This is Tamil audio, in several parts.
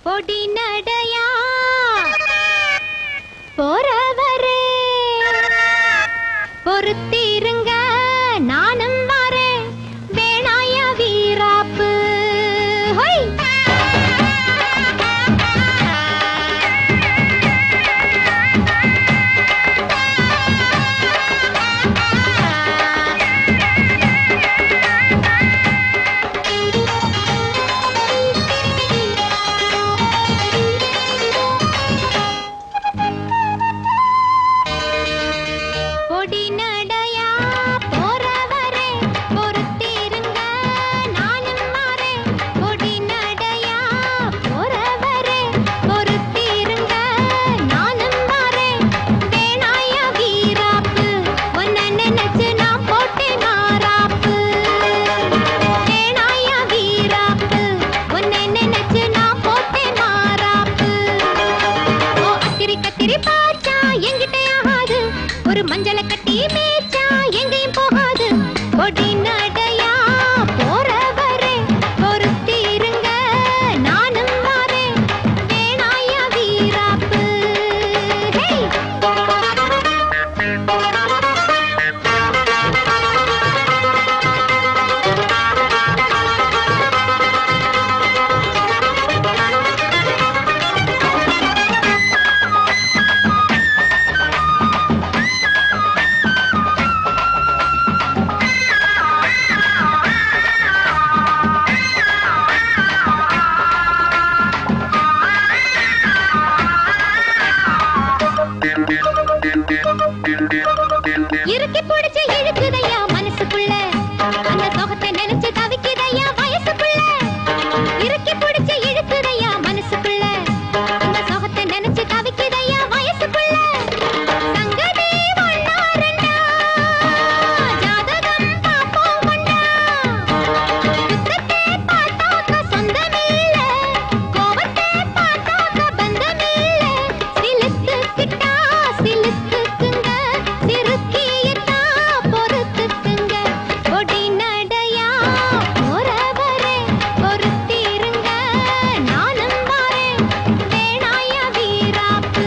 பொடி நடையா போறவரே பொறுத்திருங்க நானும் வரேன் வேணாய வீராப்பு ஹொய் பொடி நடையா போறவரே பொறுத்திருங்க நானும் வரேன் பொடி நடையா போறவரே பொறுத்திருங்க நானும் வரேன் வேணாய வீராப்பு உன்னை நினைச்சு நான் போட்டேன் மாறாப்பு வேணாய வீராப்பு உன்னை நினைச்சு நான் போட்டேன் மாறாப்பு ஓ அத்திரி கத்திரி பாச்சா எங்கிட்ட ஆகாது ஒரு மஞ்சளை கட்டி மேய்ச்சா எங்கேயும் போகாது கொடி நடையா போறவரே பொறுத்திருங்க நானும் வரேன் வேணாய வீராப்பு ஹே இறுக்கி பிடிச்சு இழுக்குதையா மனசுக்குள்ள அந்த சோகத்தை நினைச்சு தவிக்குதையா வயசுக்குள்ள இறுக்கி பிடிச்சு இழுக்குதையா மனசுக்குள்ள அந்த சோகத்தை நினைச்சு தவிக்குதையா வயசுக்குள்ள சங்கதி ஒண்ணா ரெண்டா ஜாதகம் பாப்போம் கொண்டா குற்றத்தை பார்த்தாக்க சொந்தமில்ல கோபத்தை பார்த்தாக்க பந்தமில்ல சிலுத்துக்கிட்டா சிலுத்துக்குங்க சிறுக்கியிட்டா பொறுத்துக்குங்க கொடி நடையா போறவரே பொறுத்திருங்க நானும் வரேன் வேணாய வீராப்பு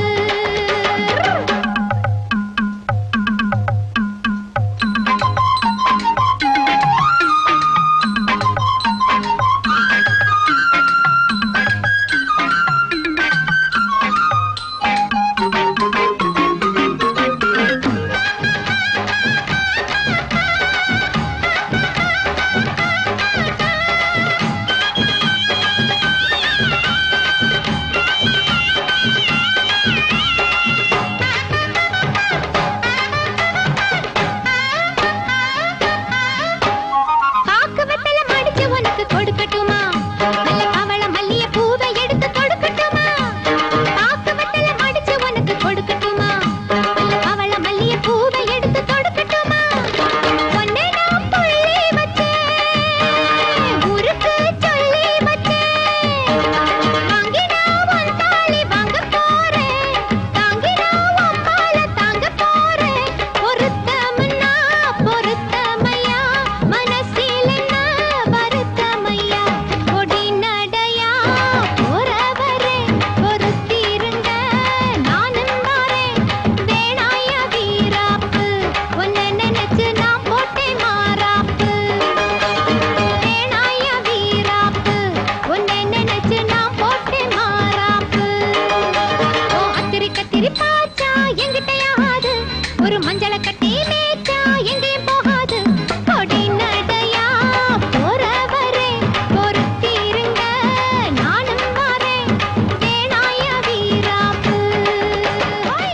பாக்கு வெத்தல மடிச்சு உனக்கு கொடுக்கட்டுமா நல்ல கவள மல்லிய பூவை எடுத்து கொடுக்கட்டுமா பாக்கு வெத்தல மடிச்சு உனக்கு கொடுக்கட்டுமா நல்ல கவள மல்லிய பூவை எடுத்து கொடுக்கட்டுமா உன்னை நான் புள்ளி வச்சேன் ஊருக்கு சொல்லி வச்சேன் வாங்கினா உன் தாலி வாங்க போறேன் தாங்கினா உன் பால தாங்க போறேன் பொருத்தம்னா பொருத்தமையா மனசில் என்ன வருத்தமையா கொடி நடையா போறவரே பொறுத்திருங்க நானும் வரேன் வேணாய வீராப்பு உன்னை நினைச்சு நான் போட்டேன் மாறாப்பு வேணாய வீராப்பு உன்னை நினைச்சு நான் போட்டேன் மாறாப்பு ஓ அத்திரி கத்திரி பாச்சா எங்கிட்ட ஆகாது ஒரு மஞ்சளை கட்டி மேய்ச்சா எங்கேயும் போகாது கொடி நடையா போறவரே பொறுத்திருங்க நானும் வரேன் வேணாய வீராப்பு ஓய்.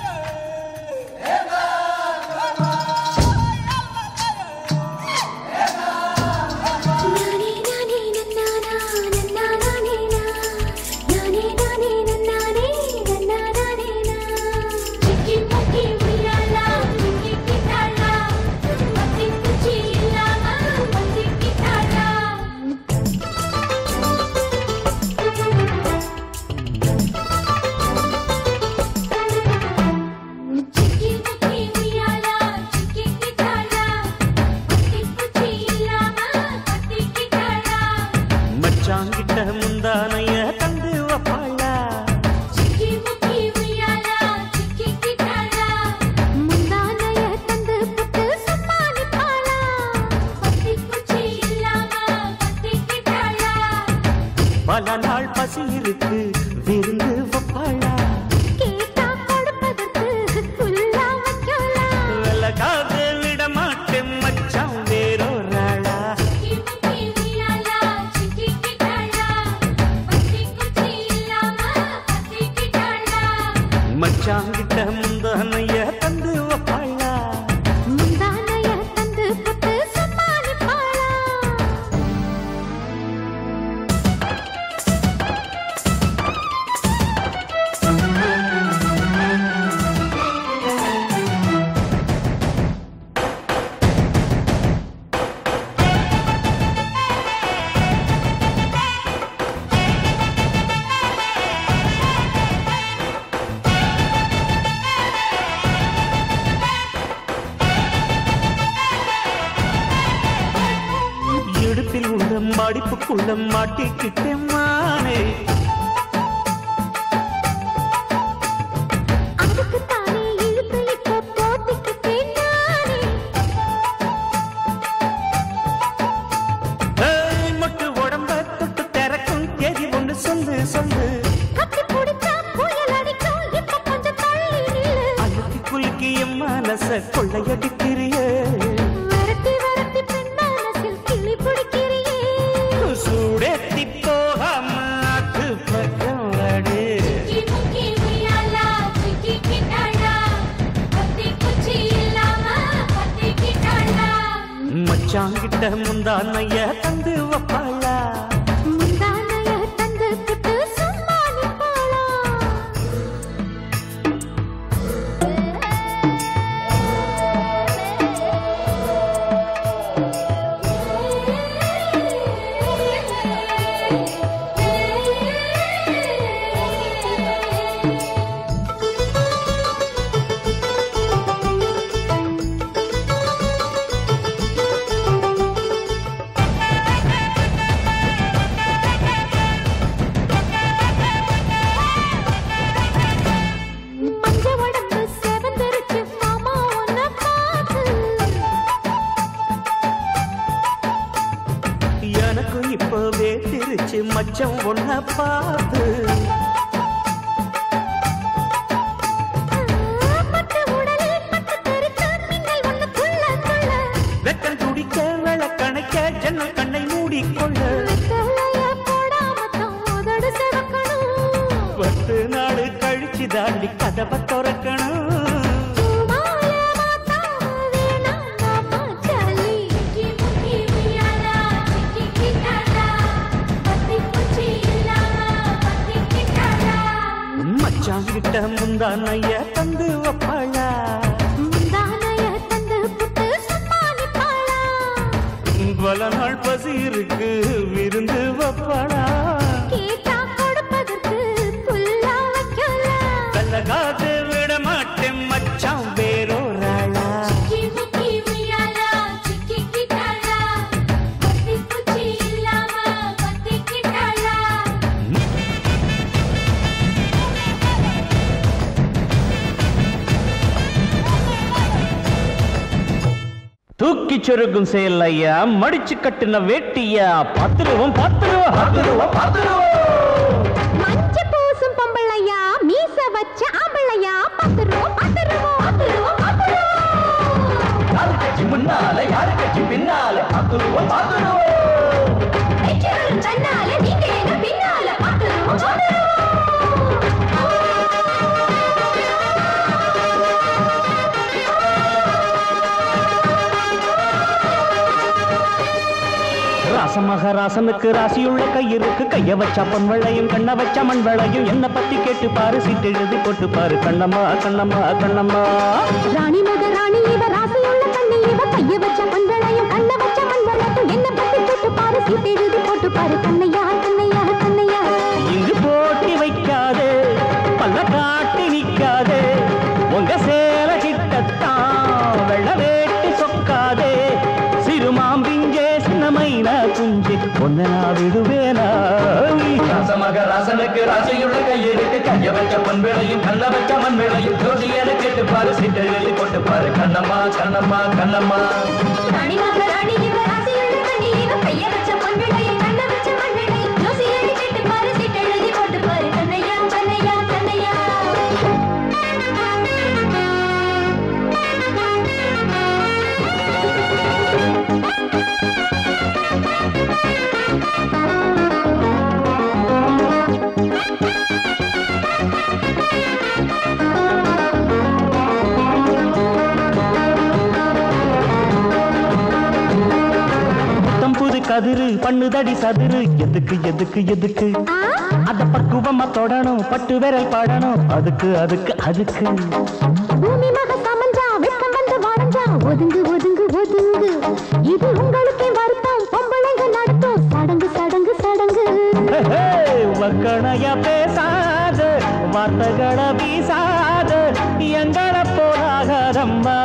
நானே நானே நன்னானா நன்னானானே நா நானே நானே நன்னானே நன்னானானே நா பசிருக்கு விருந்து வப்பாளா கேட்டா கொடுப்பதற்கு புல்லா வைக்கலாம் விலகாது விட மாட்டேன் மச்சான் வேறொராளா மச்சாங்கிட்ட முந்தானைய தந்து வப்பாளா முந்தானைய தந்து புட்டு சமாளிப்பாளா இடுப்பில் உள்ள மடிப்புக்குள்ள மாட்டிக்கிட்டேன் மானே அதுக்கு தானே இழுத்து இப்ப போத்திக்கிட்டேன் நானே ஏய், மொட்டு உடம்ப தொட்டு திறக்கும் தேதி ஒன்று சொல்லு சொல்லு கட்டி பிடிச்சா புயல் அடிக்கும் இப்ப கொஞ்சம் தள்ளி நில்லு அழுத்தி குலுக்கி என் மனச கொள்ளையடிக்கிறியே வரட்டி வரட்டி பெண் மனசில் கிளி பிடிக்கிறியே சூடேத்தி போகாம ஆத்து பக்கம் வாடு மச்சாங்கிட்ட முந்தானைய தந்து வப்பாளா முந்தானைய தந்து புட்டு சமாளிப்பாளா மஞ்ச உடம்பு செவந்தரிச்சு மாமா உன்னை பார்த்து எனக்கும் இப்பவே திருச்சு மச்சம் ஒன்ன பார்த்து பட்டு உடலில் பட்டு தெறித்து மின்னல் ஒண்ணு துள்ள துள்ள வெக்கம் துடிக்க விளக்கணைக்க ஜன்னல் கண்ணை மூடிக்கொள்ள வெத்தலைய போடாம தான் உதடு சிவக்கணும் பத்து நாள் கழிச்சு தாண்டி கதவை திறக்கணும் பூமால மாத்தாம வேணாம் நாம சலி மச்சாங்கிட்ட முந்தானைய தந்து வப்பாளா முந்தானைய தந்து புட்டு சமாளிப்பாளா பல நாள் பசி இருக்கு விருந்து வப்பாளா கேட்டா கொடுப்பதற்கு புல்லா வைக்கலாம் கல்லகாது விட மாட்டேன் மச்சான் வேறொராளா தூக்கி சொருகும் செயல் ஐயா மடிச்சு கட்டின வேட்டியா பத்துருவோம் பத்துருவோம் பத்துருவோம் பத்துருவோம் மஞ்ச பூசும் பொம்பளையா மீச வச்ச ஆம்பளையா பத்து ரூபா பத்து ரூபா பத்து ரூபா பத்து ரூபா யாரு கட்சி முன்னால யாரு கட்சி பின்னால பத்துருவோம் பத்துருவோம் வெற்றிகளும் தன்னால நீங்க எங்க பின்னால பத்து ரூபா பத்து ரூபா ராசமகராசனுக்கு ராசியுள்ள கையிருக்கு கைய வச்ச பொன் வெள்ளையும் கண்ண வச்ச மண் வெள்ளையும் என்ன பத்தி கேட்டு பாரு சீட்டு எழுதி போட்டு பாரு கண்ணம்மா கண்ணம்மா கண்ணம்மா ராணி மக ராணி இவ ராசியுள்ள கண்ணி இவ கைய வச்ச மண்வளையும் கண்ண வச்ச மண்வளையும் என்ன பத்தி போட்டு பாரு சீட்டு எழுதி போட்டு பாரு கண்ணையா கண்ணையா கண்ணையா இங்கு போட்டி வைக்காதே பல்ல காட்டி நிக்காதே உங்க சேல கிட்டத்தான் வெள்ள வேட்டி சொக்காதே சிறுமாம்பிஞ்சே சின்னமைனா குஞ்சு ஒன்ன நான் விடுவேனா ராசமக ராசனுக்கு ராசையுள்ள கையிருக்கு கைய வச்ச பொன் வேளையும் கண்ண வச்ச மண் வேளையும் ஜோதியன கேட்டு பாரு சீட்டை எழுதி போட்டு பாரு கண்ணம்மா கண்ணம்மா கண்ணம்மா ராணி மக ராணி இவ ராசியுள்ள கண்ணி இவ கைய வச்ச மண்வளையும் கண்ண வச்ச மண்வளையும் ஜோசி எழுதி கேட்டு பாரு சீட்டு எழுதி போட்டு கதிரு பண்ணுதடி சதுரு எதுக்கு எதுக்கு எதுக்கு ஆ, அத பக்குவமா தொடணும் பட்டு விரல் பாடணும் அதுக்கு அதுக்கு அதுக்கு பூமி மக சமஞ்சா வெட்கம் வந்து வளைஞ்சா ஒதுங்கு ஒதுங்கு ஒதுங்கு இது உங்களுக்கே வருத்தம் பொம்பளைங்க நடத்தும் சடங்கு சடங்கு சடங்கு ஹே, வக்கணையா பேசாத வார்த்தைகளை வீசாத எங்களை போலாகாதம்மா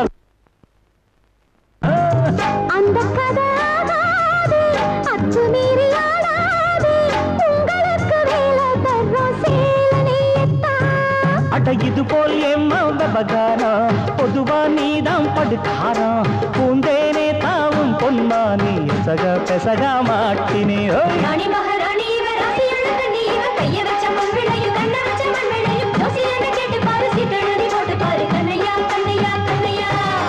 அந்த கதை ஆகாது அத்துமீறி ஆடாது உங்களுக்கு வேலை தர்றோம் சேலனையத்தான் அட இது போல் எம்மா விவகாரம் பொதுவா நீதான் படுக்காரம் பூந்தேனே தாவும் பொன்மானி சக பெசக மாட்டினே ஓய் ராணி மகாராணி இவ ராசியுள்ள கண்ணி இவ கைய வச்ச பொன் விளையும் கண்ண வச்ச மண் விளையும் ஜோசியனை கேட்டு பாரு சீட்டெழுதி போட்டு பாரு கண்ணையா கண்ணையா கண்ணையா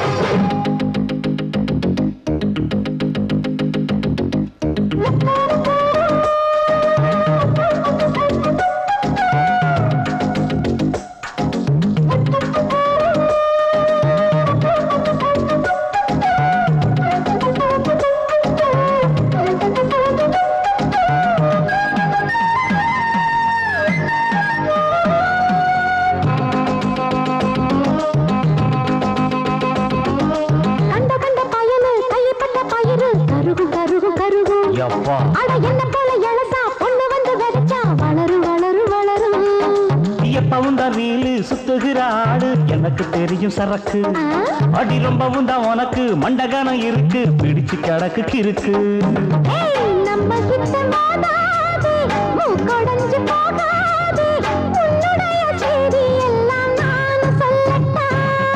கண்ட கண்ட பயனு கைப்பட்ட பயிறு கருகு கருகு கருகு யப்பா அட என்ன போல எழசா பொண்ணு வந்து வெடிச்சா வளரு வளரு வளரு எப்பவும் தான் ரீலு சுத்துகிற ஆடு எனக்கு தெரியும் சரக்கு அடி ரொம்பவும் தான் உனக்கு மண்டகனம் இருக்கு பிடிச்சு கிடக்கு கிறுக்கு ஏய், நம்ம கிட்ட மோதாது, மூக்கொடைஞ்சு போகாது. உன்னுடைய செய்தி எல்லாம் நானும் சொல்லட்டா?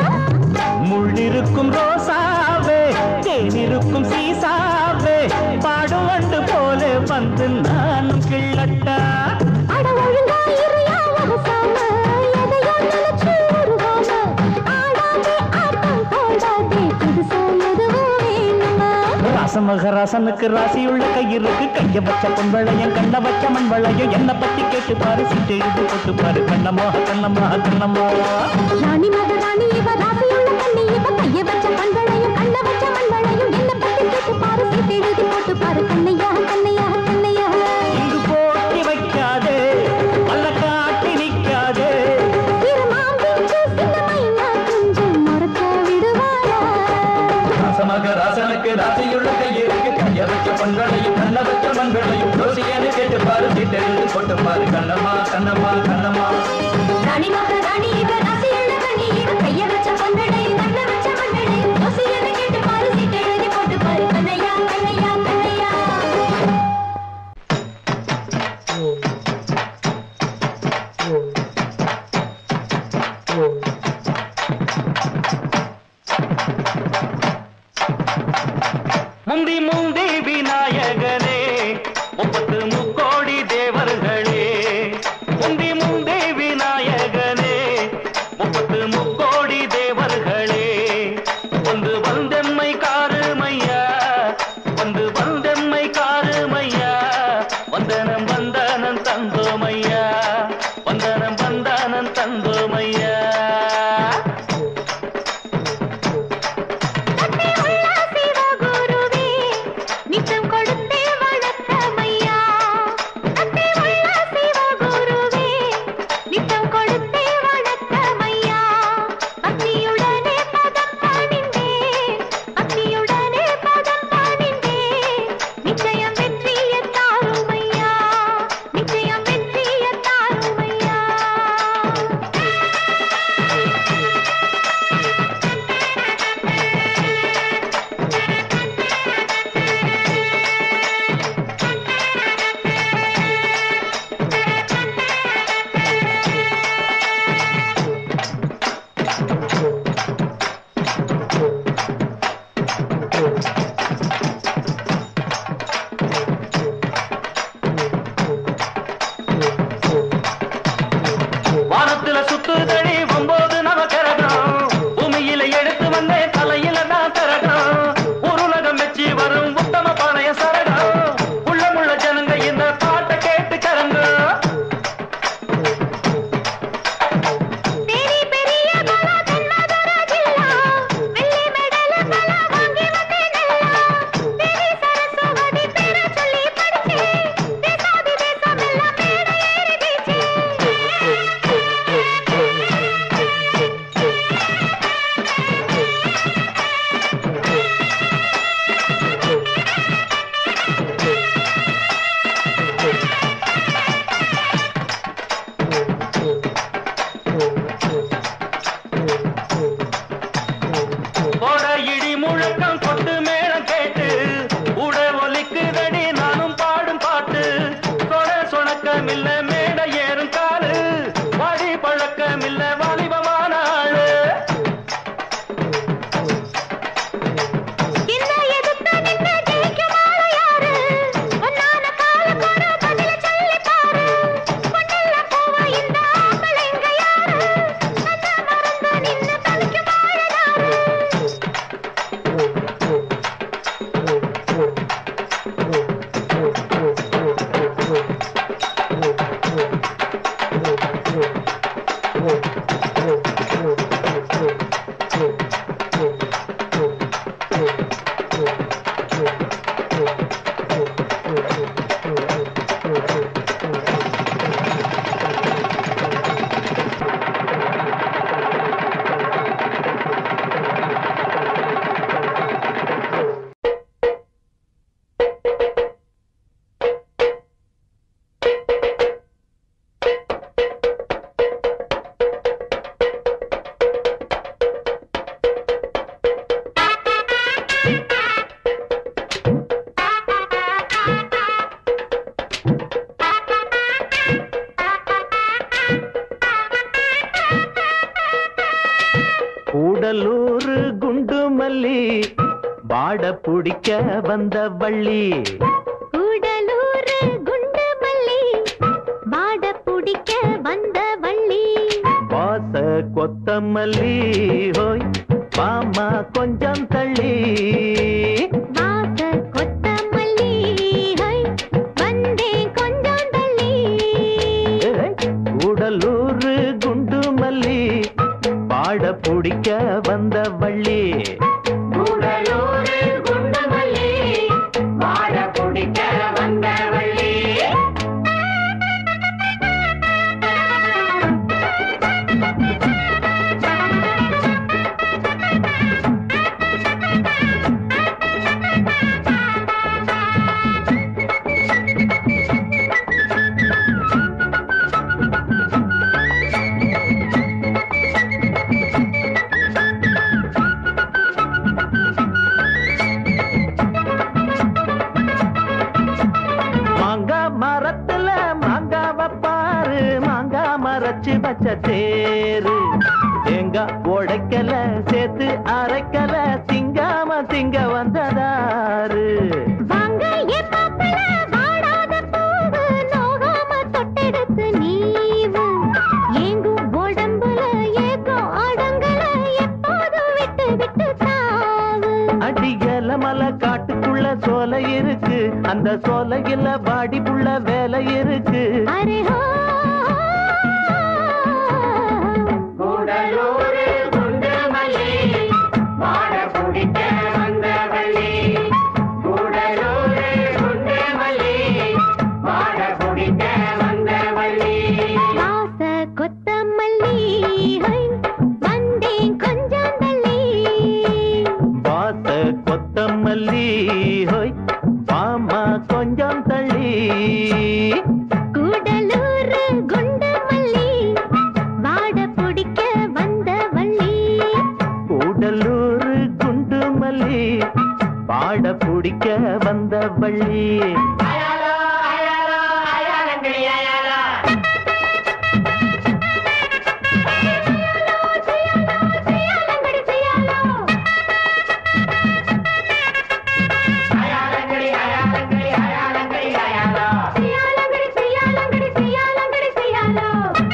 முள்ளிருக்கும் ரோசாவே தேனிருக்கும் சீசாவே பாடும் வண்டு போல வந்து நானும் கிள்ளட்டா அட ஒழுங்கா இருயா உரசாம, எதையோ நினைச்சு உருகாம. ஆடாதே ஆட்டம் போடாதே, புதுசா எதுவும் வேணுமா? ராசமகராசனுக்கு ராசியுள்ள கையிருக்கு கைய வச்ச பொன்வளையம் கண்ண வச்ச மண் வளையம் என்ன பத்தி கேட்டு பாரு சீட்டு எழுதி போட்டு பாரு கண்ணம்மா கண்ணம்மா கண்ணம்மா ராணி மகாராணி இவ ராசியுள்ள கண்ணி இவ கைய வச்ச பண்பளையும் கண்ண வச்ச மண்வளையும் என்ன பத்தி கேட்டு பாரு சீட்டு எழுதி போட்டு பாரு கண்ணையா கண்ணையா கண்ணையா இங்கு போட்டி வைக்காதே அல்ல காட்டி நிக்காதே திருமாம்பூச்சி சின்னமைனா கொஞ்சம் மறக்க விடுவாரா ராசமாக ராசனுக்கு ராசியுள்ள கையிருக்கு கைய வச்ச பொன்களையும் கண்ண வச்ச மண்களையும் ஜோசியனை கேட்டு பாரு சீட்டெழுதி போட்டு பாரு கண்ணம்மா கண்ணம்மா கண்ணம்மா ராணி மகாராணி இவ ராசியுள்ள கண்ணி இவ கைய வச்ச பொன் விளையும் கண்ண வச்ச மண் விளையும் ஜோசியனை கேட்டு பாரு சீட்டெழுதி போட்டு பாரு கண்ணையா கண்ணையா கண்ணையா முந்தி முந்தி விநாயகனே முப்பத்து முக்கோடி தேவர்களே முந்தி முந்தி விநாயகனே முப்பத்து முக்கோடி தேவர்களே வந்து வந்தெம்மை காருமையா வந்து வந்தெம்மை காருமையா வந்தனம் வந்தனம் தந்தோமையா வந்தனம் வந்தனம் தந்தோமையா சிவகுருவே நித்தம் கொடுத்தே வணக்கமையா தத்தை உள்ள சிவகுருவே நித்தம் கொடுத்தே வணக்கமையா பக்தியுடனே பதம் பணிந்தே பக்தியுடனே பதம் பணிந்தே நிச்சயம் வெற்றிய தாருமையா நிச்சயம் வெற்றிய தாருமையா வானத்துல சுத்துதடி ஒன்பது நவக்கரகம் பூமியில எடுத்து வந்தே தலையில நான் கரகம் உருளகம் வச்சு வரும் உத்தம பாளைய சரகம் உள்ளமுள்ள ஜனங்க இந்த பாட்டை கேட்டு கரங்க பெரிய பெரிய பலா தென்மதுர ஜில்லா வெள்ளி மெடல் பலா வாங்கி வந்தேனல்லா தேவி சரஸ்வதி பெரு கூடலூர் குண்டு மல்லி வாட புடிக்க வந்த வள்ளி கூடலூர் குண்டு மல்லி வாட புடிக்க வந்த வள்ளி வாச கொத்தமல்லி ஹோய் பாமா கொஞ்சம் தள்ளி வாச கொத்தமல்லி ஹை வந்தேன் கொஞ்சம் தள்ளி ஏய், கூடலூர் குண்டு மல்லி வாட புடிக்க வந்த வள்ளி மாங்கா மரத்துல மாங்காவ பாரு மாங்கா மரச்சு வச்ச தேரு தேங்காய் உடைக்கல சேர்த்து அரைக்கல திங்காம திங்க வந்ததாரு வாங்க என் மாப்பிள வாடாத பூவு நோகாம தொட்டெடுத்து நீவு ஏங்கும் உடம்புல ஏக்கம் அடங்கல எப்போதும் விட்டு விட்டு தாவு அடியல மலை காட்டுக்குள்ள சோலை இருக்கு அந்த சோலையில பாடி புள்ள வேலை இருக்கு அரே ஹோ வாச கொத்தமல்லி ஹை வந்தேன் கொஞ்சம் தள்ளி வாச கொத்தமல்லி ஹோய் பாமா கொஞ்சம் தள்ளி கூடலூர் குண்டு மல்லி வாட பிடிக்க வந்த வள்ளி கூடலூர் குண்டு மல்லி பாட பிடிக்க வந்த வள்ளி செய்யாலங்கடி செய்யாலோ செய்யாலங்கடி செய்யாலங்கடி செய்யாலங்கடி செய்யாலோ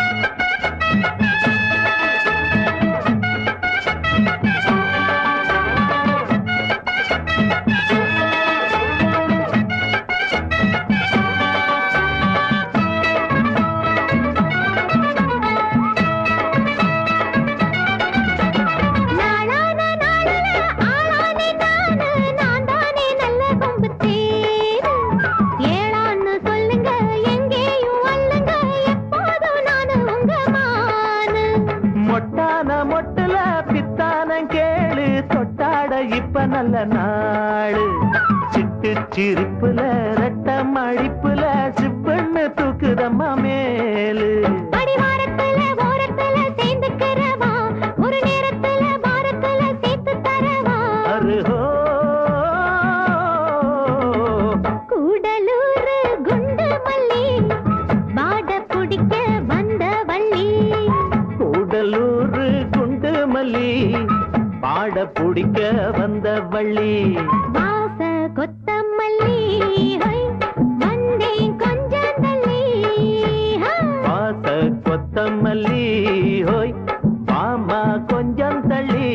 நாளான நாளில ஆளானே நானு நான் தானே நல்ல கொம்பு தேரு ஏளான்னு சொல்லுங்க எங்கேயும் அல்லங்க எப்போதும் நானு உங்க மானு மொட்டான மொட்டுல பித்தான கேளு தொட்டாட இப்ப நல்ல நாளு சிட்டு சிரிப்புல ரெட்ட மடிப்புல சிப்பண்ணு தூக்குதம்மா மேலு அடிவாரத்துல ஓரத்துல சேர்ந்துக்கிறவா ஒரு நேரத்துல வாரத்துல சேர்த்து தரவா அருஹோ கூடலூர் குண்டு மல்லி வாட பிடிக்க வந்த வள்ளி கூடலூர் குண்டு மல்லி பாட பிடிக்க வந்த வள்ளி வாச கொத்தமல்லி ஹை வந்தேன் கொஞ்சம் தள்ளி ஹா. வாச கொத்தமல்லி ஹோய் பாமா கொஞ்சம் தள்ளி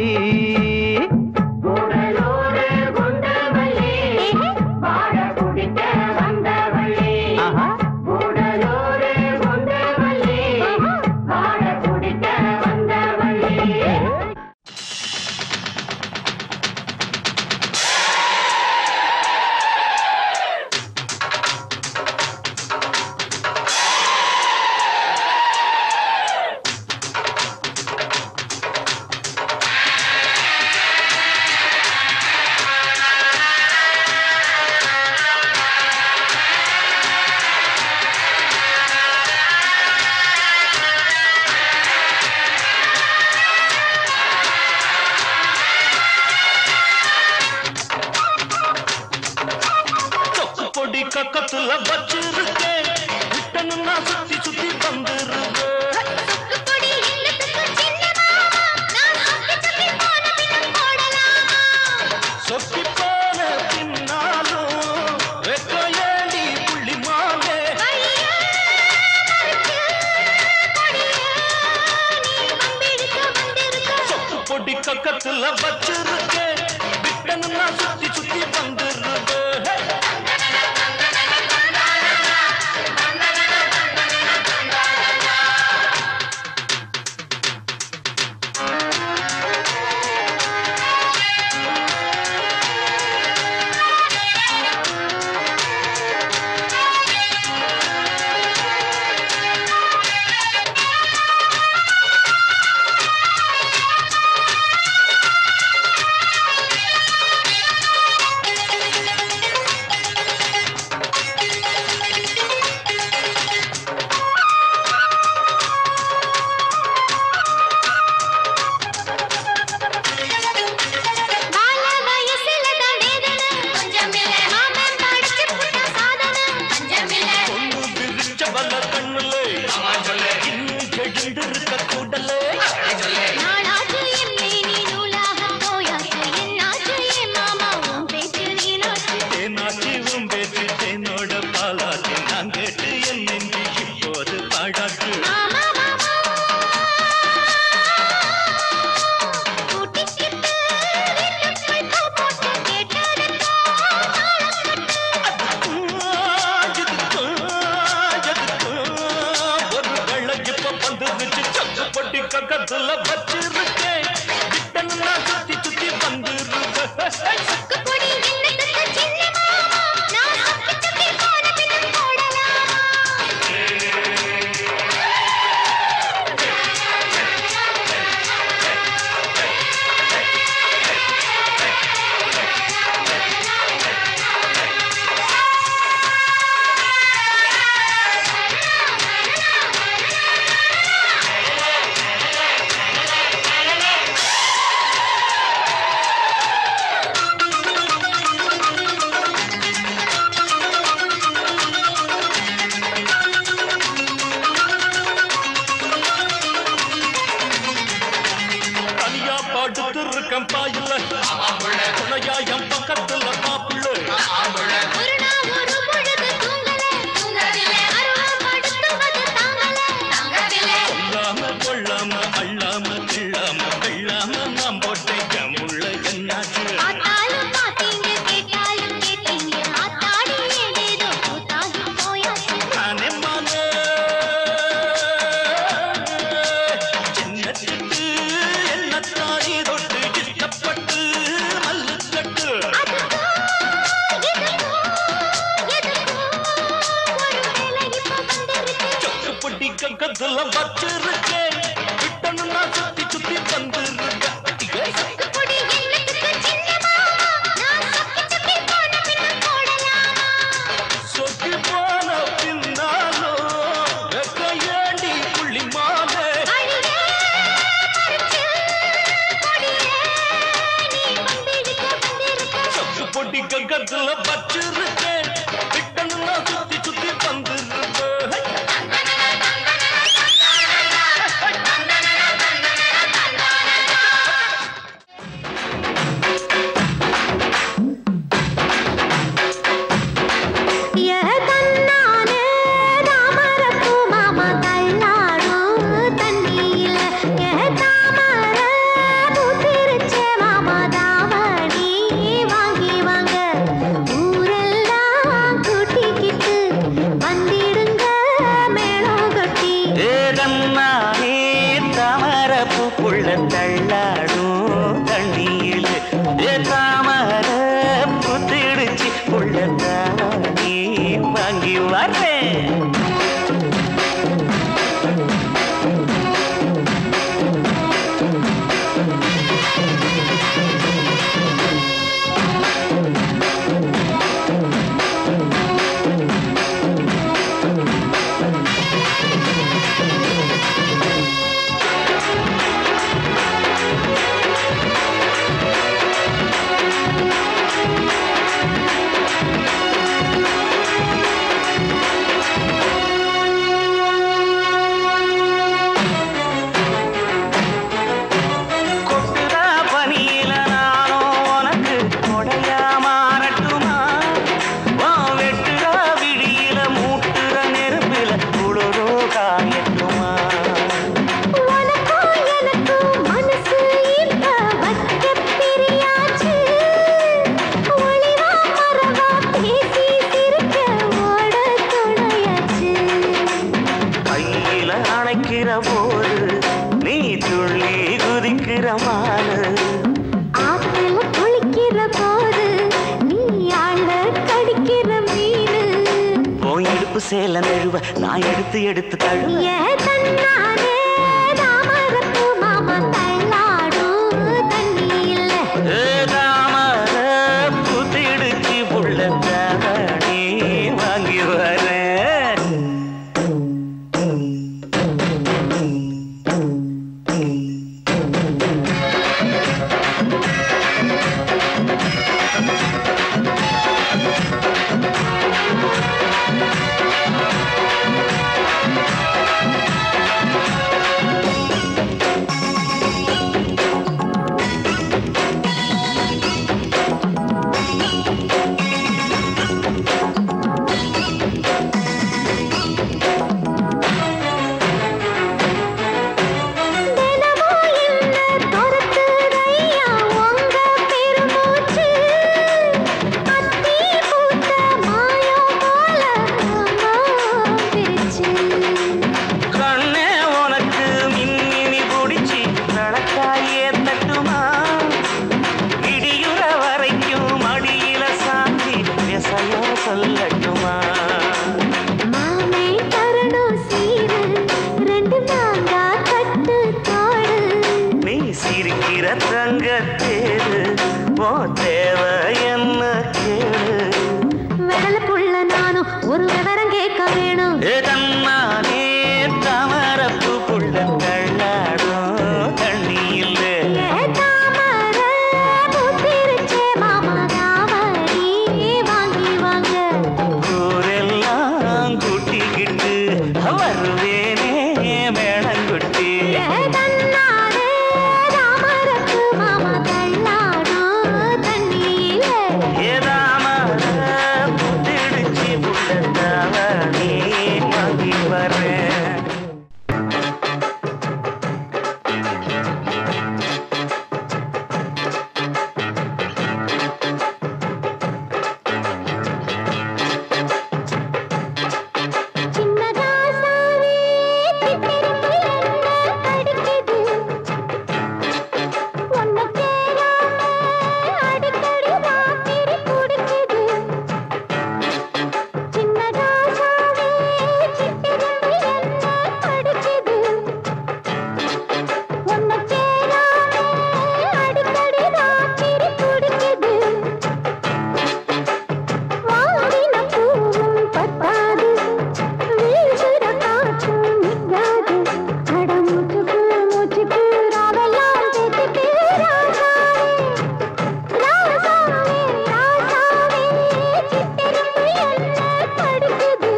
ஏஹே. ஆஹா ஆஹா. சொக்கு பொடி கக்கத்துல வச்சிருக்கேன் விட்டணும்னா சுத்தி சுத்தி வந்துருவேன் சொக்குப்பொடி இல்லத்துக்கு சின்ன மாமா, நான் சுத்தி சுத்தி பொடி கக்கத்துல வச்சிருக்கேன் விட்டணும்னா சுத்தி சுத்தி வந்துருவேன் பால வயசுல தான் வேதனை கொஞ்சம் இல்ல மாமன் படைச்சு புட்ட சாதனை கொஞ்சம் இல்ல பொண்ணு விரிச்ச வல்ல கண்ணுலே இன்னும் கெடுந்து இருக்க கூடலே நாளாச்சு என்னை நீ நூலாக போயாச்சு என்னாச்சு என் மாமா உன் பேச்சு நீனாச்சு தேனாச்சி உன் பேச்சு தேனோட பாலாச்சு நான் கேட்டு என் நெஞ்சு இப்போது பாடாச்சு மாமா மாமா கூட்டிக்கிட்டு வீட்டுக்குள் பூ போட்டு கேட்டதுக்கா ஒரு வெள்ள இப்ப வந்துருச்சு சக்கு பொட்டி கக்கத்துல வச்சிருக்கேன் விட்டணும்னா சுத்தி சுத்தி வந்துருவேன் கொடி என்னத்துக்கு சின்ன மாமா நான் சுத்தி சுத்தி போன பின்னும் போடலாமா தனியா பாடுத்து இருக்கேன் பாயில துணையா என் பக்கத்துல மாப்பிள்ள ஒரு நாள் ஒரு பொழுது தூங்கல தூங்கவில்லை அருவம் படுத்துவது தாங்கல தாங்கவில்லை கொல்லாம கொள்ளாம அள்ளாம கிள்ளாம வெள்ளாம நாம் போட்டேன் என் உள்ள என்னாச்சு ஆத்தாலும் பாத்தீங்க கேட்டாலும் கேட்டீங்க ஆத்தாடி ஏதேதோ கூத்தாகி போயாச்சு நானே மானே சின்னத்துக்கு என்ன தாடி தொட்டு இஷ்டப்பட்டு மல்லு கட்டு அதுக்கோ இதுக்கோ எதுக்கோ ஒரு வேலை இப்ப வந்திருக்கு சொக்கு பொட்டி கக்கத்துல வச்சிருக்கேன் விட்டணும்னா சுத்தி சுத்தி வந்துருக்கேன் கொடி என்னத்துக்கு சின்ன மாமா நான் சுத்தி சுத்தி போன பின்னும் போடலாமா சொக்கி போன பின்னாலோ வெக்க ஏண்டி புள்ளி மாலே அடியே மறைச்சு கொடியே நீ வந்திருக்க வந்திருக்க சொக்கு பொட்டி கக்கத்துல வச்சிருக்கேன் விட்டணும்னா சுத்தி சுத்தி வந்துருக்கேன் ஏ தன்னானே தாமரப்பூ மாமா தள்ளாடும் தண்ணியில ஏ தாமர பூத்திருச்சே மாமா தாவணி வாங்கி வாங்க ஊரெல்லாம் கூட்டிக்கிட்டு வந்திடுங்க மேளம் கொட்டி ஏதன்னானே தாமரப்பு புள்ள தள்ளாடும் தண்ணியில் ஏ தாமர புத்திடுச்சு புள்ள தானே வாங்கி வரேன் ஏ போது நீ துள்ளி குதிக்கிற மானு ஆத்துல குளிக்கிற போது நீ ஆள கடிக்கிற மீனு உன் இடுப்பு சேல நழுவ நான் எடுத்து எடுத்து தழுவ ஏ தன்னானே தாமரப்பு மாமா தள்ளாடும் தண்ணி இல்ல ஏதாமர புத்திடுச்சு புள்ள தாவணி வாங்கி வரேன் தினமும் என்ன துரத்துதையா உங்க பெருமூச்சு அத்தி பூத்த மாயம் போல நான் பிரிச்சு கண்ணே உனக்கு மின்மினி பிடிச்சி நடக்காயே தட்டுமா இடியுற வரைக்கும் மடியில சாந்தி விசையோ சொல்லட்டுமா மாமே தரணும் சீரு ரெண்டு மாங்கா கட்டு தோடு நீ சிரிக்கிற தங்க தேரு ஓ தேவை என்ன கேளு வெடல புள்ள நானும் ஒரு விவரம் கேட்க வேணும் ஏ தன்னானே தாமரப்பு புள்ள தள்ளாடும் தண்ணி இல்லை ஏ தாமர பூத்திருச்சே மாமா தாவணி வாங்கி வாங்க ஊரெல்லாம் கூட்டிக்கிட்டு வருவேனே மேளங்குட்டி ஏ தன்னாரே தாமரப்பு மாமா தள்ளாடும் தண்ணியில ஏதாமர புத்திடுச்சு புள்ள தாவணி வாங்கி வரேன் சின்னதாசாவே சித்திரப்பு என்ன கடிக்குது ஒன்ன சேராம அடிக்கடி ராத்திரி குடிக்குது சின்னதாசாவே சித்திரப்பு என்ன கடிக்குது ஒன்ன சேராம அடிக்கடி ராத்திரி குடிக்குது வாடின பூவும் பத்தாது வீசுற காற்றும் நிற்காது அட மூச்சுக்கு மூச்சுக்கு ராவெல்லாம் பேத்துக்கு ராசாவே ராசாவே ராசாவே சித்திரப்பு என்ன கடிக்குது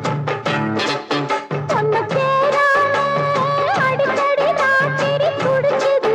ஒன்ன சேராம அடிக்கடி ராத்திரி குடிக்குது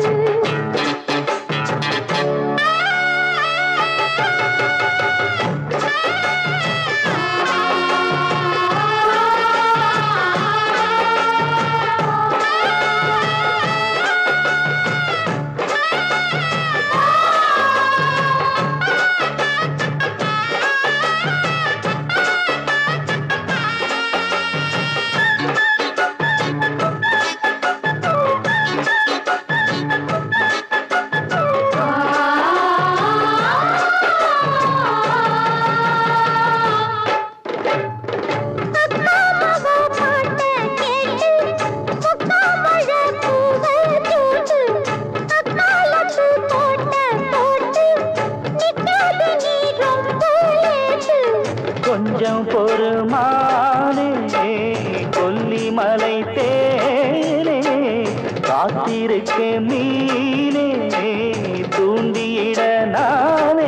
கொஞ்சம் பொறுமானே கொல்லிமலை தேனே காத்திருக்க மீனே தூண்டியிட நானே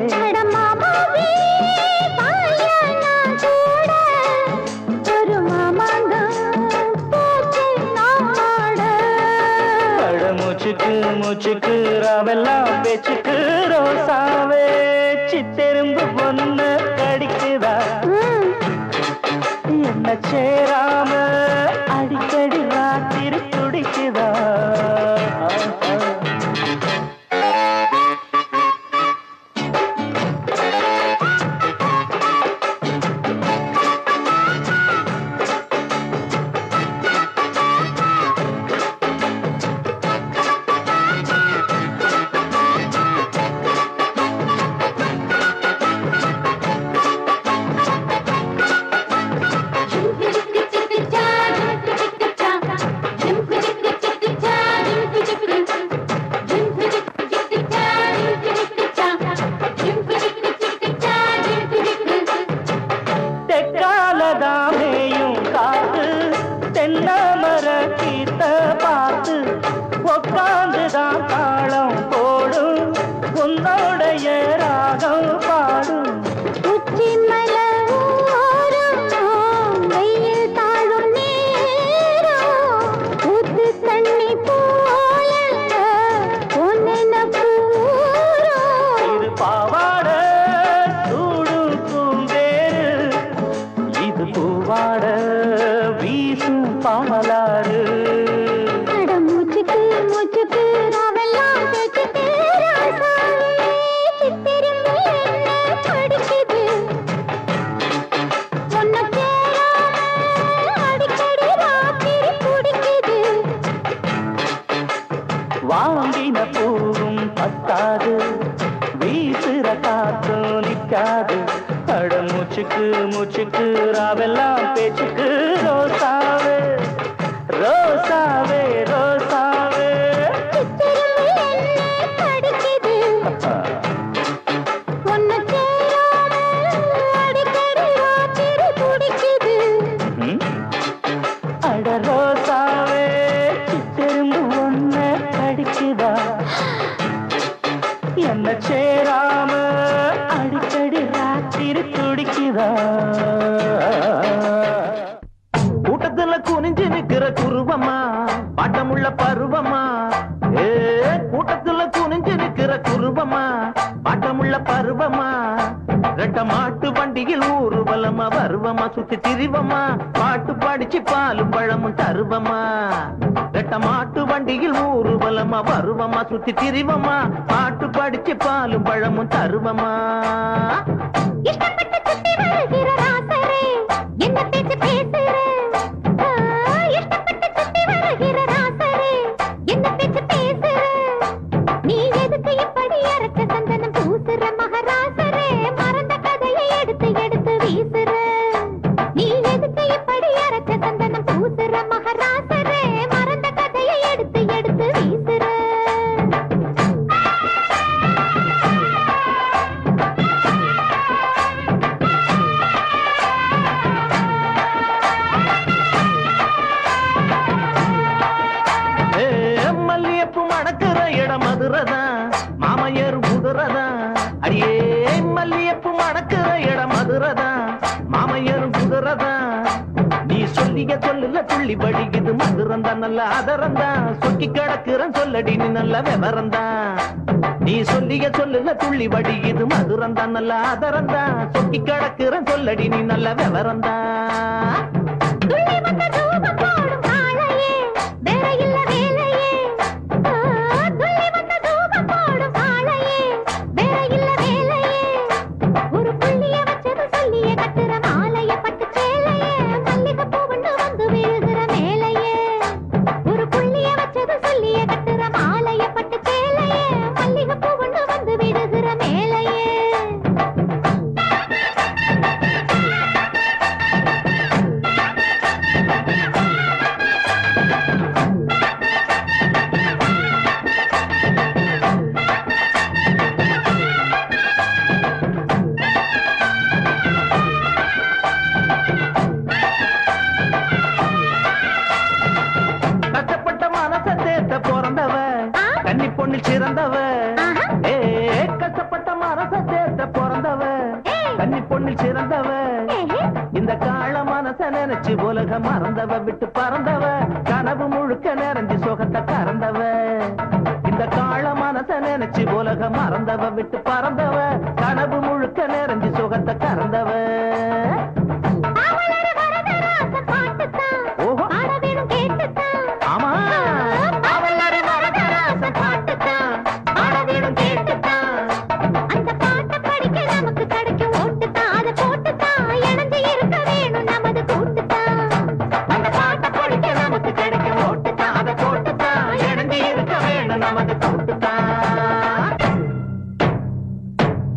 பழமூச்சுக்கு மூச்சுக்கு ராவெல்லாம் பேச்சுக்கு ரோசாவே சித்தெரும்பு பொண்ணு கடிக்குதா என்ன சேராம அடிக்கடி ராத்திரி துடிக்குதா வாங்கின பூவும் பத்தாது வீசுற காத்தும் நிக்காது அட மூச்சுக்கு மூச்சுக்கு ராவெல்லாம் பேச்சுக்கு ரோசாவே ரோசாவே ரோசாவே அடிக்குது ஒன்னு சேராம அடிக்கடி ராத்திரி துடிக்குது ம்? அட ரோசாவே சித்தெரும்பு ஒன்ன கடிக்குதா என்ன சேராம அடிக்கடி ராத்திரி துடிக்குதா கூட்டத்துல குனிஞ்சு நிக்கிற குருவமா பாட்டமுள்ள பருவமா ஏ கூட்டத்துல குனிஞ்சு நிக்கிற குருவமா பாட்டமுள்ள பருவமா ரெட்ட மாட்டு வண்டியில் ஊர்வலமா வருவமா சுத்தி திரிவமா பாட்டு படிச்சு பாலும் பழமும் தருவமா ரெட்ட மாட்டு வண்டியில் ஊர்வலமா வருவமா சுத்தி திரிவமா பாட்டு படிச்சு பாலும் பழமும் தருவமா இஷ்டப்பட்டு சுத்தி வருகிற ராசரே என்ன பேச்சு பேசுற ஆ, இஷ்டப்பட்டு சுத்தி வருகிற ராசரே என்ன பேச்சு பேசுற நீ எதுக்கு இப்படி அரைச்ச சந்தனம் பூசுற மகராசரே மறந்த கதையை எடுத்து எடுத்து வீசுற நீ எதுக்கு இப்படி அரைச்ச சந்தனம் பூசுற மகராசரே மறந்த கதையை எடுத்து எடுத்து வீசுற ஏ, மல்லியப்பூ மணக்கிற இடம் மதுரதான் மாமையர் குதிரதான் அடியே மல்லியப்பூ மணக்கிற இடம் மதுரதான் மாமையர் குதிரதான் நீ சொல்லிய சொல்லுல துள்ளி படிக்குது மதுரந்தா நல்ல அதரந்தான் சொக்கி கிடக்குறன் சொல்லடி நீ நல்ல விவரந்தான் நீ சொல்லிய சொல்லுல துள்ளி வடிக்குது மதுரந்தா நல்ல அதரந்தான் சொக்கி கிடக்குறன் சொல்லடி நீ நல்ல விவரந்தான் துள்ளி வந்த தூபம் போடும் காளையே, வேற இல்ல வேலையே. ஆ, துள்ளி வந்த தூபம் போடும் காளையே, வேற இல்ல வேலையே. ஒரு புள்ளிய வச்சது சொல்லிய கட்டுற மாலைய பட்டு சேலையே, மல்லிகைப்பூ ஒண்ணு வந்து விழுகிற மேலையே. ஒரு புள்ளிய வச்சது சொல்லிய கட்டுற மாலைய பட்டு சேலையே, மல்லிகைப்பூ ஒண்ணு வந்து விழுகிற மேலையே கஷ்டப்பட்ட மனச தேத்த பிறந்தவ ஆ? கன்னி பொண்ணில் சிறந்தவ ஆஹா. ஏ கஷ்டப்பட்ட மனச தேத்த பிறந்தவ ஏய். கன்னி பொண்ணில் சிறந்தவ ஏஹே. இந்த கால மனச நினைச்சு உலக மறந்தவ விட்டு பறந்தவ கனவு முழுக்க நிறைஞ்சு சுகத்தை கறந்தவ இந்த கால மனச நினைச்சு உலக மறந்தவ விட்டு பறந்தவ கனவு முழுக்க நிறைஞ்சு சுகத்தை கறந்தவ பாவலர் வரதராச பாட்டுத்தான் ஓஹோ. பாட வேணும் கேட்டுத்தான் ஆமா பாவலர் வரதராச பாட்டுத்தான் பாட வேணும் கேட்டுத்தான் அந்த பாட்டை படிக்க நமக்கு கிடைக்கும் ஓட்டுத்தான் அதை போட்டுத்தான் இணைஞ்சு இருக்க வேணும் நமது கூட்டுத்தான் அந்த பாட்டை படிக்க நமக்கு கிடைக்கும் ஓட்டுத்தான் அதை போட்டுத்தான் இணைஞ்சு இருக்க வேணும் நமது கூட்டுத்தான்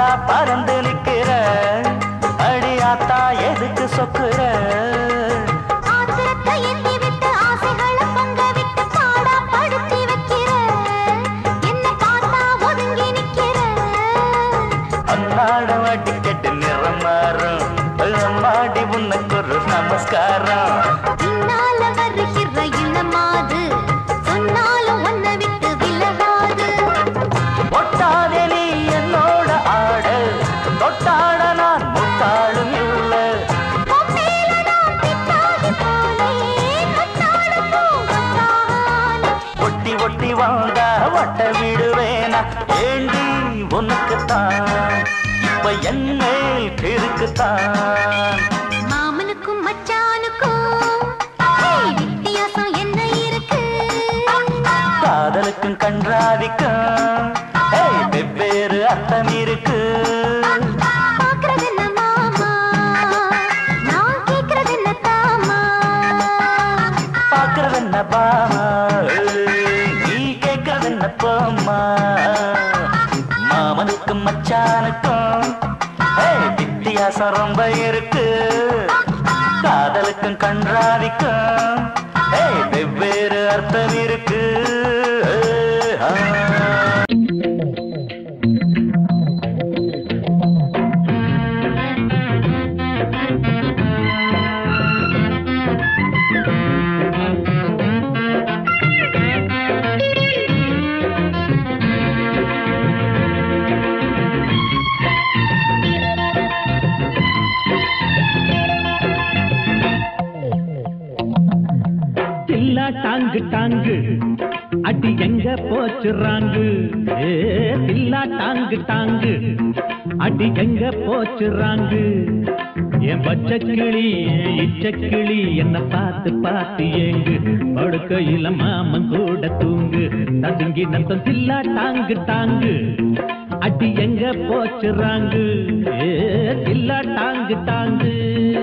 ஆளா பறந்து நிக்கிற அடியாத்தா எதுக்கு சொக்குற ஆத்திரத்தை எண்ணி விட்டு ஆசைகளை பொங்க விட்டு பாடா படுத்தி வைக்கிற என்ன பார்த்தா ஒதுங்கி நிக்கிற அன்னாட வாட்டி கெட்டு நிறம் மாறும் அம்மாடி உனக்கு ஒரு நமஸ்காரம் பின்னால வருகிற இளமாது சொன்னாலும் உன்னை விட்டு விலகாது ஒட்டாதே நீ என்னோட ஆடு தொட்டாட நான் முட்டாளும் இல்லை பொம்மேல நான் பித்தாகி போனேன் முத்தாடு பூங்கொத்தானே ஒட்டி ஒட்டி வந்தா வட்ட விடுவேனா ஏண்டி உனக்குத்தான் இப்ப என் மேல் கிறுக்குத்தான் மாமனுக்கும் மச்சானுக்கும் ஏய், வித்தியாசம் என்ன இருக்கு காதலுக்கும் கன்றாவிக்கும் ஏய், வெவ்வேறு அர்த்தம் இருக்கு பாக்குறது என்ன மாமா நான் கேக்குறது என்ன தாமா பாக்குறது என்ன பாமா ஏய், நீ கேட்கறது என்ன போம்மா மாமனுக்கும் மச்சானுக்கும் ஏய், வித்தியாசம் ரொம்ப இருக்கு காதலுக்கும் கன்றாவிக்கும் ஏய், வெவ்வேறு அர்த்தம் இருக்கு ஆ. தில்லா டாங்கு டாங்கு அடி எங்க போச்சுறாங்கு ஏ தில்லா டாங்கு டாங்கு அடி எங்க போச்சுறாங்கு என் பச்சை கிளி என் இச்ச கிளி என்ன பார்த்து பார்த்து ஏங்கு படுக்கையில மாமன் கூட தூங்கு நடுங்கி நத்தம் தில்லா டாங்கு டாங்கு அடி எங்க போச்சுறாங்கு ஏ தில்லா டாங்கு டாங்கு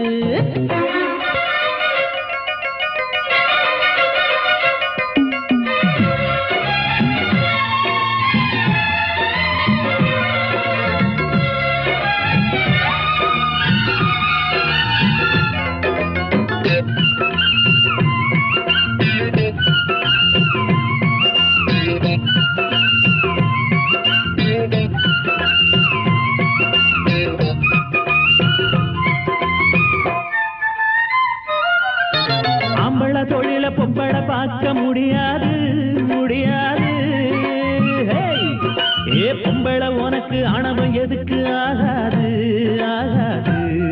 ஆம்பள தொழில பொம்பள பார்க்க முடியாது முடியாது ஹேய்! ஏ பொம்பள உனக்கு ஆணவம் எதுக்கு ஆகாது ஆகாது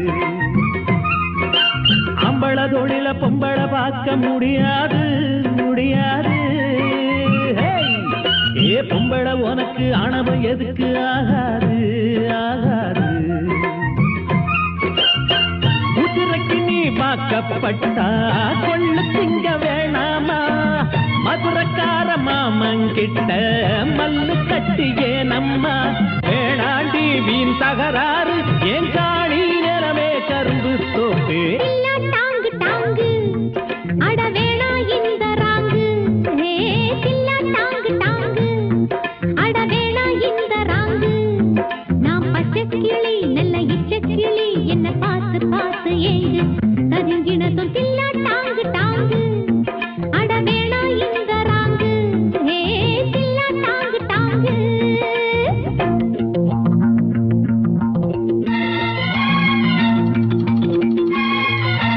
ஆம்பள தொழில பொம்பள பார்க்க முடியாது முடியாது ஹேய்! ஏ பொம்பள உனக்கு ஆணவம் எதுக்கு ஆகாது ஆகாது குதிரைக்கு நீ வாக்கப்பட்டா கொள்ளு திங்க வேணாமா மதுரக்கார மாமங்கிட்ட மல்லு கட்டியே நம்மா வேணாண்டி வீண் தகராறு என் காணி நிலமே கரும்பு தோப்பு இல்ல டாங்கு டாங்கு அட வேணா இந்த ராங்கு ஹே தில்ல டாங்கு டாங்கு அட வேணா இந்த ராங்கு நான் பச்சை கிளி நல்ல இச்ச கிளி என்ன பார்த்து பார்த்து ஏங்கு கதுங்கினதும் தில்ல டாங்கு டாங்கு அட வேணா இந்த ராங்கு ஹே தில்ல டாங்கு டாங்கு ஆ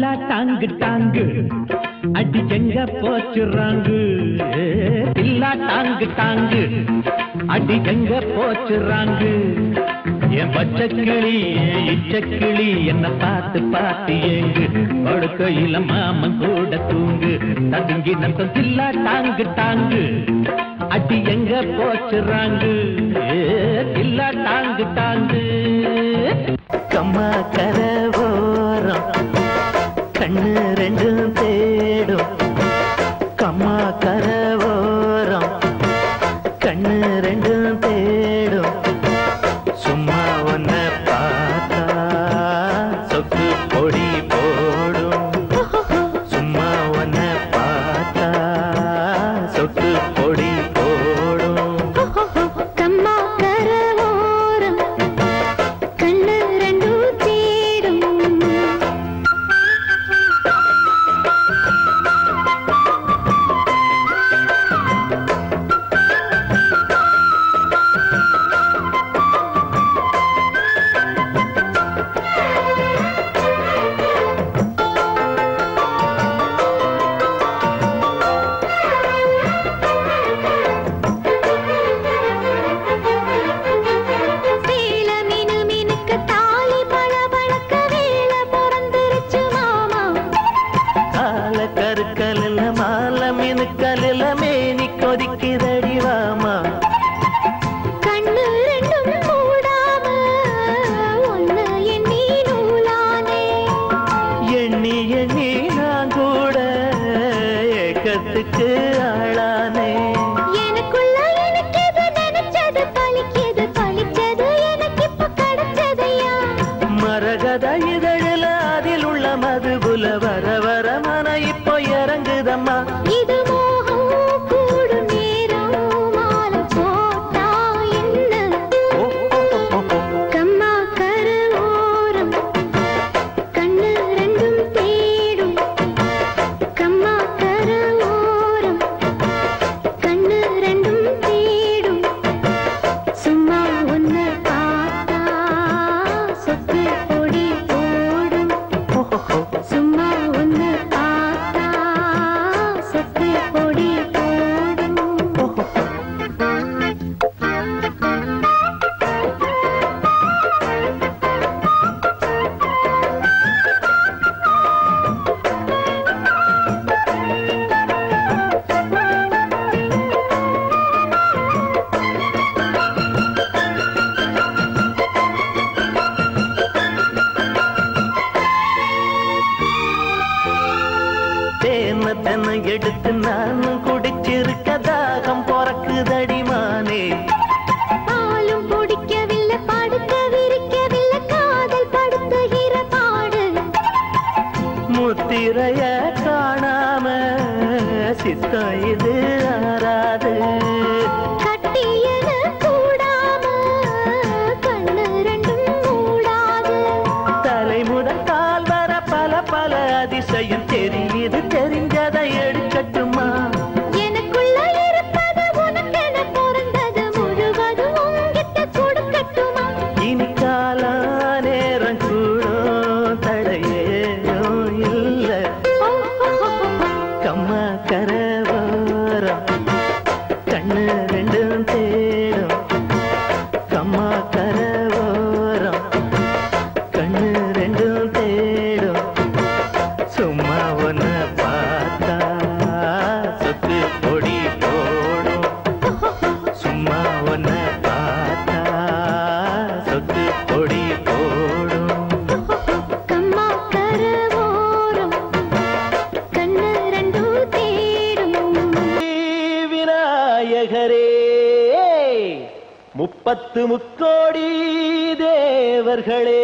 தில்லா டாங்கு டாங்கு அடி எங்க போச்சுறாங்கு தில்லா டாங்கு டாங்கு அடி எங்க போச்சுறாங்கு என் பச்சை கிளி என் இச்ச கிளி என்ன பார்த்து பார்த்து ஏங்கு படுக்கையில மாமன் கூட தூங்கு ததுங்கி நம்ம தில்லா டாங்கு டாங்கு அடி எங்க போச்சுறாங்கு தில்லா டாங்கு டாங்கு கம்மா கரவோரம் கண்ணு ரெண்டும் தேடும் கம்மா கரவோரம் கண்ணு ரெண்டும் தேடும் சும்மா ஒன்ன பார்த்தா சொக்கு பொடி போடும் சும்மா ஒன்ன பார்த்தா சொக்கு பொடி போடும் கம்மா கரவோரம் கண்ணு ரெண்டும் தேடும் சேல மீனு மீனுக்கு தாலி பழ பழக்க வேல பிறந்துருச்சு மாமா கால கருக்கலில் மாலை மினுக்கலில் மேனி கொதிக்குதடி வாமா கண்ணு ரெண்டும் மூடாம ஒன்னு எண்ணி நூலானே எண்ணி எண்ணி நான் கூட ஏக்கத்துக்கு ஆளானே எனக்குள்ள எனக்கு எது நினைச்சது பலிக்குது பலிச்சது எனக்கு இப்ப கிடைச்சதையா மரகத இதழில் அதில் உள்ள மதுபுல வர வர மன இப்போ இறங்குதம்மா இது மோகம் கூடும் நேரம் மாலை போட்டா என்ன ஓ, ஓ, ஓ, ஓ, ஓ. கம்மா கருவோரம் கண்ணு ரெண்டும் தேடும் கம்மா கருவோரம் கண்ணு ரெண்டும் தேடும் சும்மா ஒன்னு பார்த்தா சொத்து பொடி போடும் ஓ, ஓ, ஓ. சும்மா ஒன்னு பார்த்தா சொத்து பொடி போடும் ஓ, ஓ, ஓ. தேன தென்னை எடுத்து நானும் குடிச்சிருக்க தாகம் பொறக்குதடி மானே பாலும் பிடிக்கவில்லை படுக்க விரிக்கவில்லை காதல் படுத்துகிற பாடு முத்திரைய காணாம சித்தம் இது ஆறாது கட்டியன கூடாம கண்ணு ரெண்டும் மூடாது தலை முதல் கால் வர பல பல அதிசயம் தெரியுது தெரிஞ்சதை எடுக்கட்டுமா எனக்குள்ள இருப்பது உனக்கென பிறந்தது முழுவதும் உன்கிட்ட கொடுக்கட்டுமா இனி காலா நேரம் கூடும் தடையேனோ இல்ல ஓ, ஓ, ஓ, ஓ. கம்மா கரவோரம் கண்ணு ரெண்டும் தேடும் கம்மா கரவோரம் கண்ணு ரெண்டும் தேடும் சும்மா ஒன்ன பார்த்தா சொத்து பொடி போடும் சும்மா ஒன்ன பார்த்தா சொத்து பொடி போடும் கம்மா கரவோரம் கண்ணு ரெண்டும் தேடும் விநாயகரே முப்பத்து முக்கோடி தேவர்களே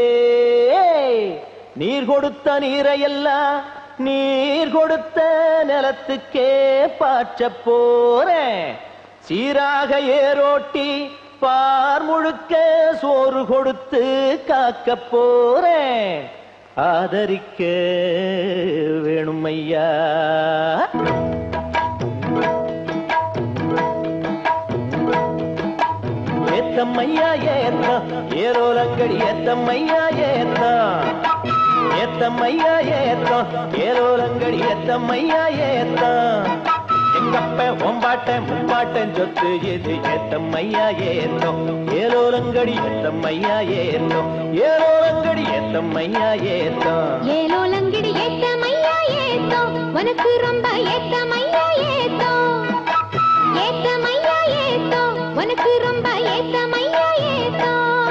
நீர் கொடுத்த நீரையெல்லாம் நீர் கொடுத்த நிலத்துக்கே பாய்ச்ச போறேன் சீராக ஏரோட்டி பார் முழுக்க சோறு கொடுத்து காக்க போறேன் ஆதரிக்க வேணும் ஐயா ஏத்தம்மையா ஏத்தம் ஏரோலங்கடி ஏத்தம்மையா ஏத்தம் ஏத்த ஏத்தம்மையா ஏத்தம் ஏலோலங்கடி ஏத்தம்மையா ஏத்தம் எங்கப்ப ஒம்பாட்டன் முப்பாட்டன் சொத்து இது ஏத்தம்மையா ஏத்தம் ஏலோலங்கடி ஏத்தம்மையா ஏத்தம் ஏலோலங்கடி ஏத்தம்மையா ஏத்தம் ஏலோலங்கிடி ஏத்த மையா ஏத்தோ உனக்கு ரொம்ப ஏத்த மையா ஏத்தோ ஏத்த மையா ஏத்தோ உனக்கு ரொம்ப ஏத்த மையா ஏத்தோ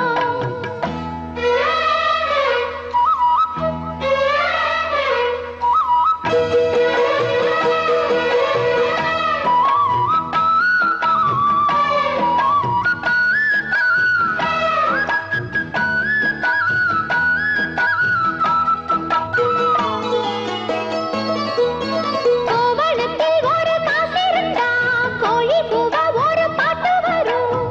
கோவணத்தில் ஒரு காசிருந்தா கோழி பூவ ஒரு பாட்டு வரும்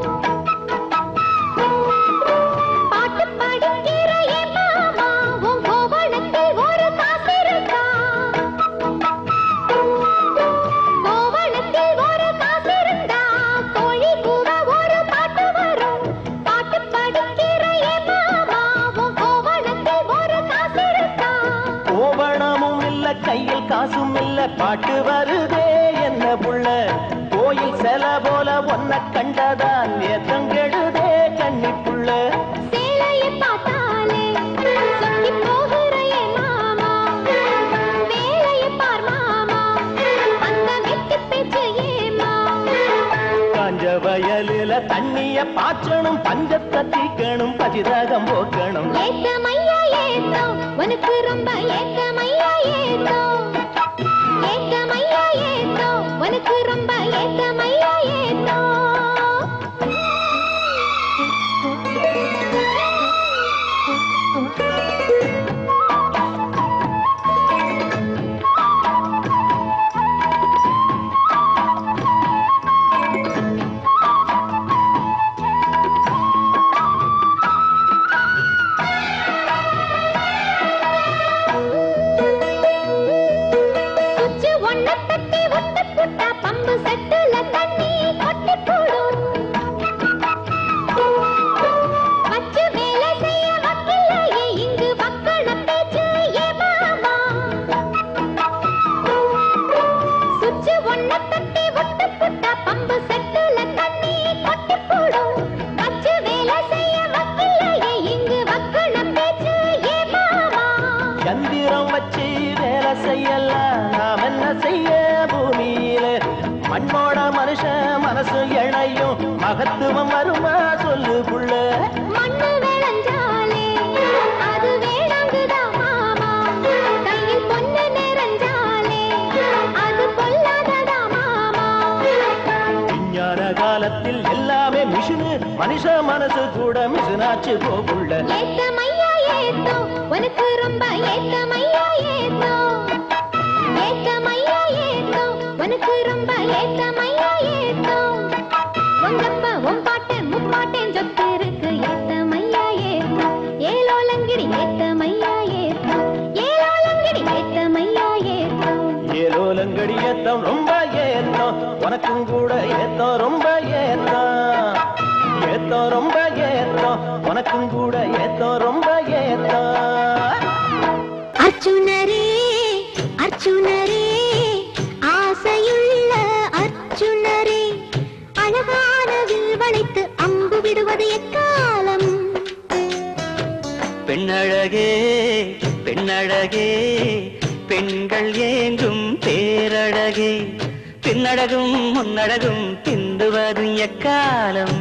பாட்டு படிக்கிற என் மாமா உன் கோவணத்தில் ஒரு காசிருந்தா கோவணத்தில் ஒரு காசிருந்தா கோழி பூவ ஒரு பாட்டு வரும் பாட்டு படிக்கிற என் மாமா உன் கோவணத்தில் ஒரு காசிருந்தா கோவணமும் இல்ல கையில் காசும் இல்ல பாட்டு வருதே என்ன புள்ள கோயில் செல போல ஒன்ன கண்டதான் ஏத்தங்கெடுதே கண்ணி புள்ள சேலையை பார்த்தாலே சொக்கி போகிற என் மாமா வேலையை பார் மாமா அந்த வெட்டி பேச்சு ஏமா காஞ்ச வயலில தண்ணிய பாய்ச்சணும் பஞ்சத்தை தீக்கணும் பதிரகம் போக்கணும் ஏத்த மையா ஏத்தோ உனக்கு ரொம்ப ஏத்த மையா ஏத்தோ ஏத்த மையா ஏத்தோ உனக்கு ரொம்ப ஏத்த மையா ஏத்தோ சுச்சு ஒன்ன தட்டி விட்டு புட்டா பம்பு செட்டுல தண்ணி கொட்டி போடும் வச்சு வேலை செய்ய வக்கில்லையே இங்கு வக்கண பேச்சு ஏ மாமா சுச்சு ஒன்ன தட்டி விட்டு புட்டா பம்பு செட்டுல தண்ணி கொட்டி போடும் வச்சு வேலை செய்ய வக்கில்லையே இங்கு வக்கண பேச்சு ஏ மாமா சந்திரம் வச்சு வேலை செய்யலாம் நாம் என்ன செய்ய பூமியில மண்ணோட மனுஷன் மனசு இணையும் மகத்துவம் வருமா சொல்லு புள்ள மண்ணு விளைஞ்சாலே அது வேணாங்குதா மாமா கையில் பொண்ணு நிறைஞ்சாலே அது பொல்லாததா மாமா விஞ்ஞான காலத்தில் எல்லாமே மிஷினு மனுஷ மனசு கூட மிஷினாச்சு போகுள்ள ஏத்த மையா ஏத்தோ உனக்கு ரொம்ப ஏத்த மையா ஏத்தோ ஏத்த மையா ஏத்தோ உனக்கு ரொம்ப ஏத்த மையா ஏத்தோ உங்கப்ப உன் பாட்டன் முப்பாட்டன் சொத்து இருக்கு ஏத்த மையா ஏத்தோ ஏலோலங்கிடி ஏத்த மையா ஏத்தோ ஏலோலங்கிடி ஏத்த மையா ஏத்தோ ஏலோலங்கடி ஏத்தம் ரொம்ப ஏத்தம் உனக்கும் கூட ஏத்தம் ரொம்ப ஏத்தம் ஏத்தம் ரொம்ப ஏத்தம் உனக்கும் கூட ஏத்தம் ரொம்ப ஏத்தம் அர்ஜுனரே அர்ஜுனரே ஆசையுள்ள அர்ஜுனரே அழகான வில் வளைத்து அம்பு விடுவது எக்காலம் பெண்ணழகே பெண்ணழகே பெண்கள் ஏங்கும் பேரழகே பின்னழகும் முன்னழகும் பிந்துவதும் எக்காலம்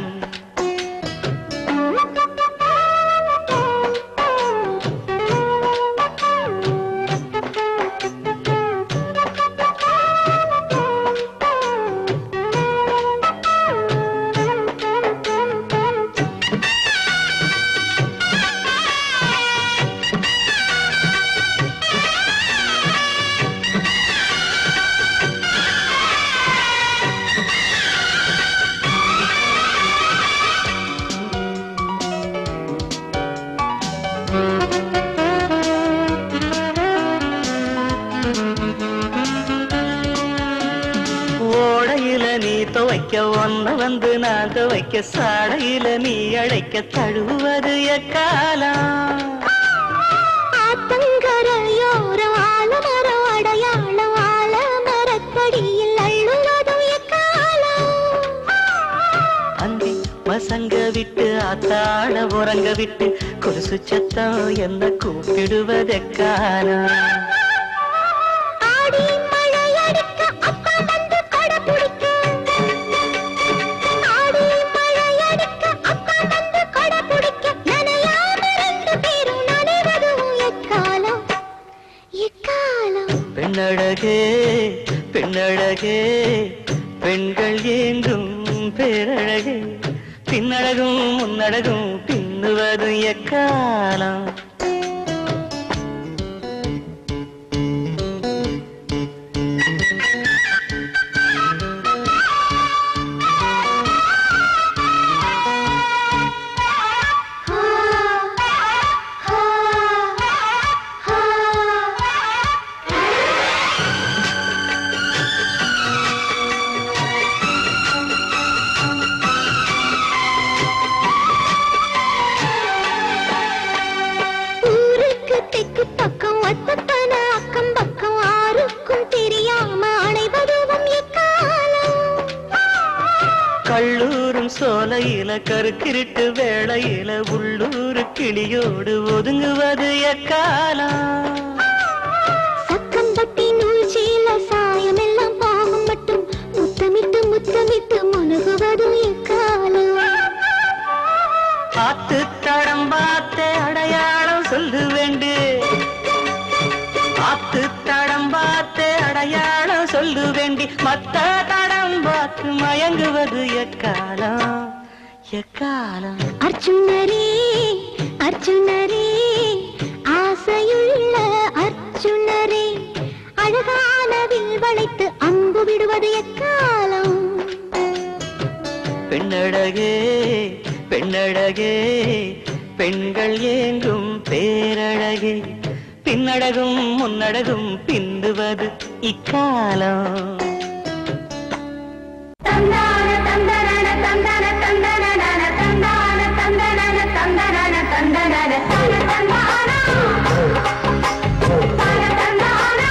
ஓடையில நீ துவைக்க ஒன்ன வந்து நான் துவைக்க சாடையில நீ அழைக்க தழுவது எக்காலம் ஆத்தங்கர உறங்க விட்டு கொலுசு சத்தம் என்ன கூப்பிடுவதெக்காலம் ஆடி மழை அடிக்க அப்பா வந்து கொடை பிடிக்க ஆடி மழை அடிக்க அப்பா வந்து கொடை பிடிக்க நனையாம ரெண்டு பேரும் நனைவதும் எக்காலம் எக்காலம் பெண்ணழகே பெண்ணழகே பெண்கள் ஏங்கும் பேரழகே பின்னழகும் முன்னழகும் பின்னுவதும் எக்காலம் ஊருக்கு தெற்கு பக்கம் ஒத்தப்பன அக்கம் பக்கம் ஆருக்கும் தெரியாம அனைவதும் எக்காலம் கள்ளூரும் சோலையில கருக்கிருட்டு வேளையில உள்ளூர் கிளியோடு ஒதுங்குவது எக்காலம் சக்கம்பட்டி நூல் சீல சாயம் எல்லாம் பாவம் மட்டும் முத்தமிட்டு முத்தமிட்டு முனுகுவதும் எக்காலம் பார்த்து தடம் பார்த்து அடையாளம் சொல்லு வேண்டு பார்த்து தடம் பார்த்து அடையாளம் சொல்லு வேண்டி மத்த தடம் பார்த்து மயங்குவது எக்காலம் எக்காலம் அர்ஜுனரே அர்ஜுனரே ஆசையுள்ள அர்ஜுனரே அழகான வில் வளைத்து அம்பு விடுவது எக்காலம் பெண்ணழகே பெண்ணழகே பெண்கள் ஏங்கும் பேரழகே பின்னழகும் முன்னழகும் பிந்துவது இக்காலம் தந்தான தந்தனன தந்தன தந்தனன தந்தான தந்தனன தந்தனன தந்தனன தன தந்தானா தன தந்தானா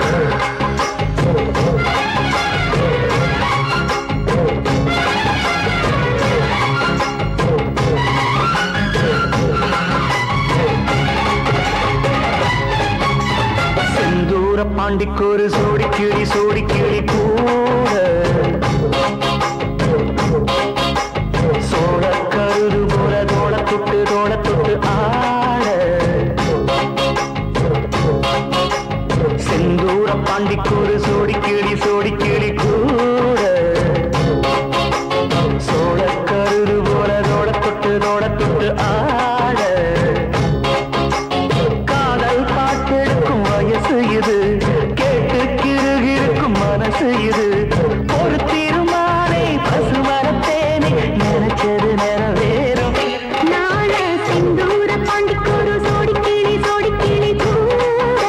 செந்தூர பாண்டிக்கொரு சோடி கிளி சோடி கிளி கூட சோழ கருது போல தோள தொட்டு தோள தொட்டு ஆட செந்தூர பாண்டிக்கொரு சோடி கிளி சோடி கிளி கூட சோழ கருது போல தோள தொட்டு தோள தொட்டு ஆட காதல் பாட்டெடுக்கும் வயசு இது கேட்டு கிருகிருக்கும் மனசு இது ஒரு தீர்மானை பசுமரத்தேனே நினைச்சது நிறைவேறும் நாள செந்தூர பாண்டிக்கொரு சோடி கிளி சோடி கிளி கூட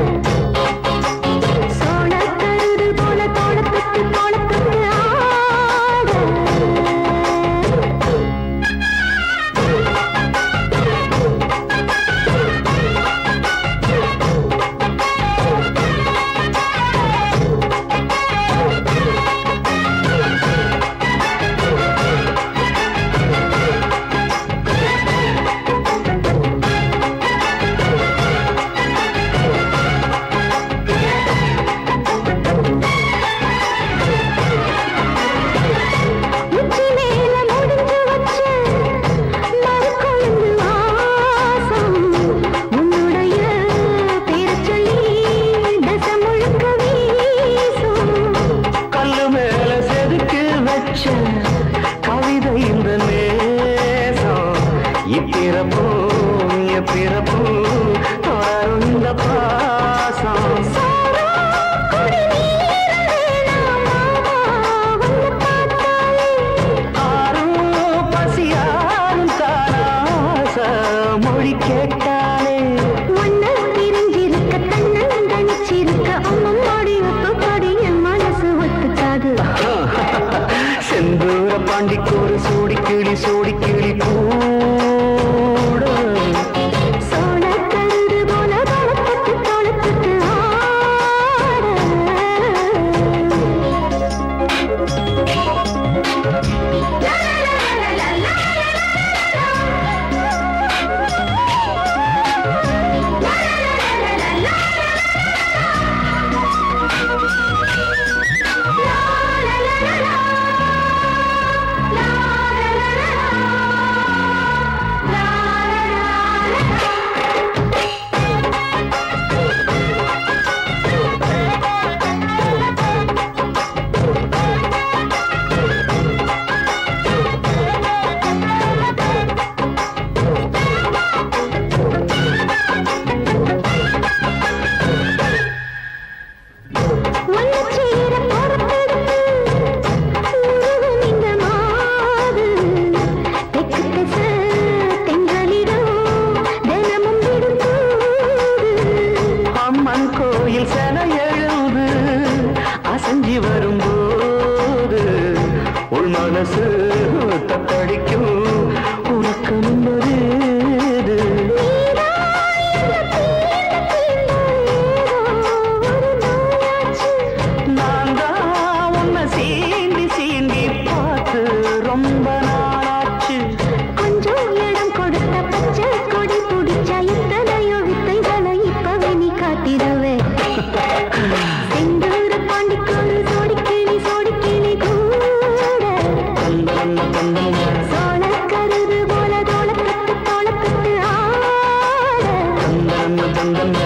சோழ கருது போல தோளத்துக்கு தோளத்துக்கு ஆட தந்தான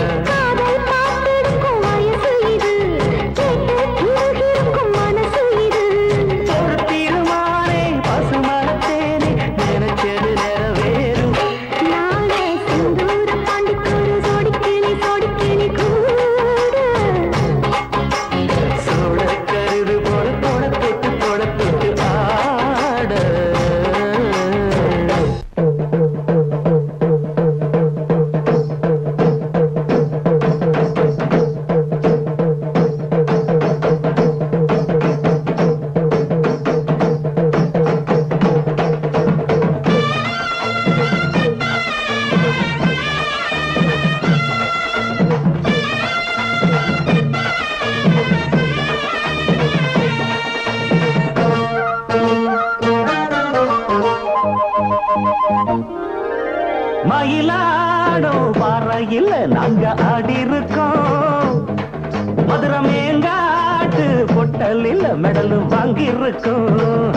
காதல் பார்த்தெடுக்கும் வயசு இது கேட்டு உருகிருக்கும் மனசு இது ஒரு தீர்மானே பசுமரத்தேனே நினைச்சது நிறைவேறும் நானே செந்தூர பாண்டிக்கூறு சோடிக்கிளி சோடிக்கிளி கூடு சோழ கருது போல தொட தொட்டு தொட தொட்டு ஆட மயிலாடும் பாறையில் நாங்க ஆடி இருக்கோம் மதுரை மேங்காட்டு பொட்டலில் மெடல் வாங்கி இருக்கோம்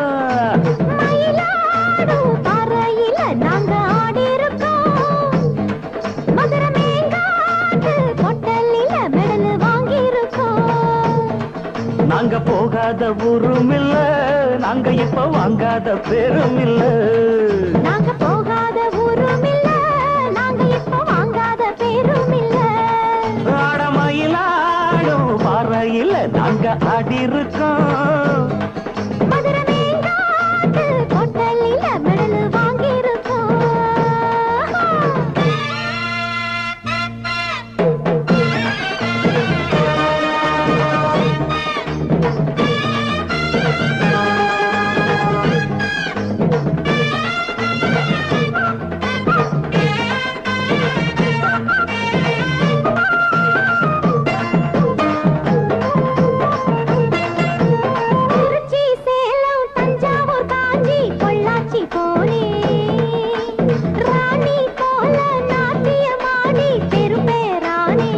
மயிலாடும் பாறையில நாங்க ஆடியிருக்கோம். மதுரை மேங்காட்டு பொட்டலில மெடலு வாங்கியிருக்கோம். நாங்க போகாத ஊரும் இல்ல நாங்க இப்ப வாங்காத பேரும் இல்ல நாங்க போகாத ஊரும் இல்ல, நாங்க இப்ப வாங்காத பேரும் இல்ல. ஆட மயிலாடும் பாறையில் நாங்க ஆடி இருக்கோம் மதுரை மேங்காட்டு பொட்டலில மெடலு வாங்கியிருக்கோம். திருச்சி சேலம் தஞ்சாவூர் காஞ்சி பொள்ளாச்சி போனே ராணி போல நாட்டியமாடி பெரும்பேரானே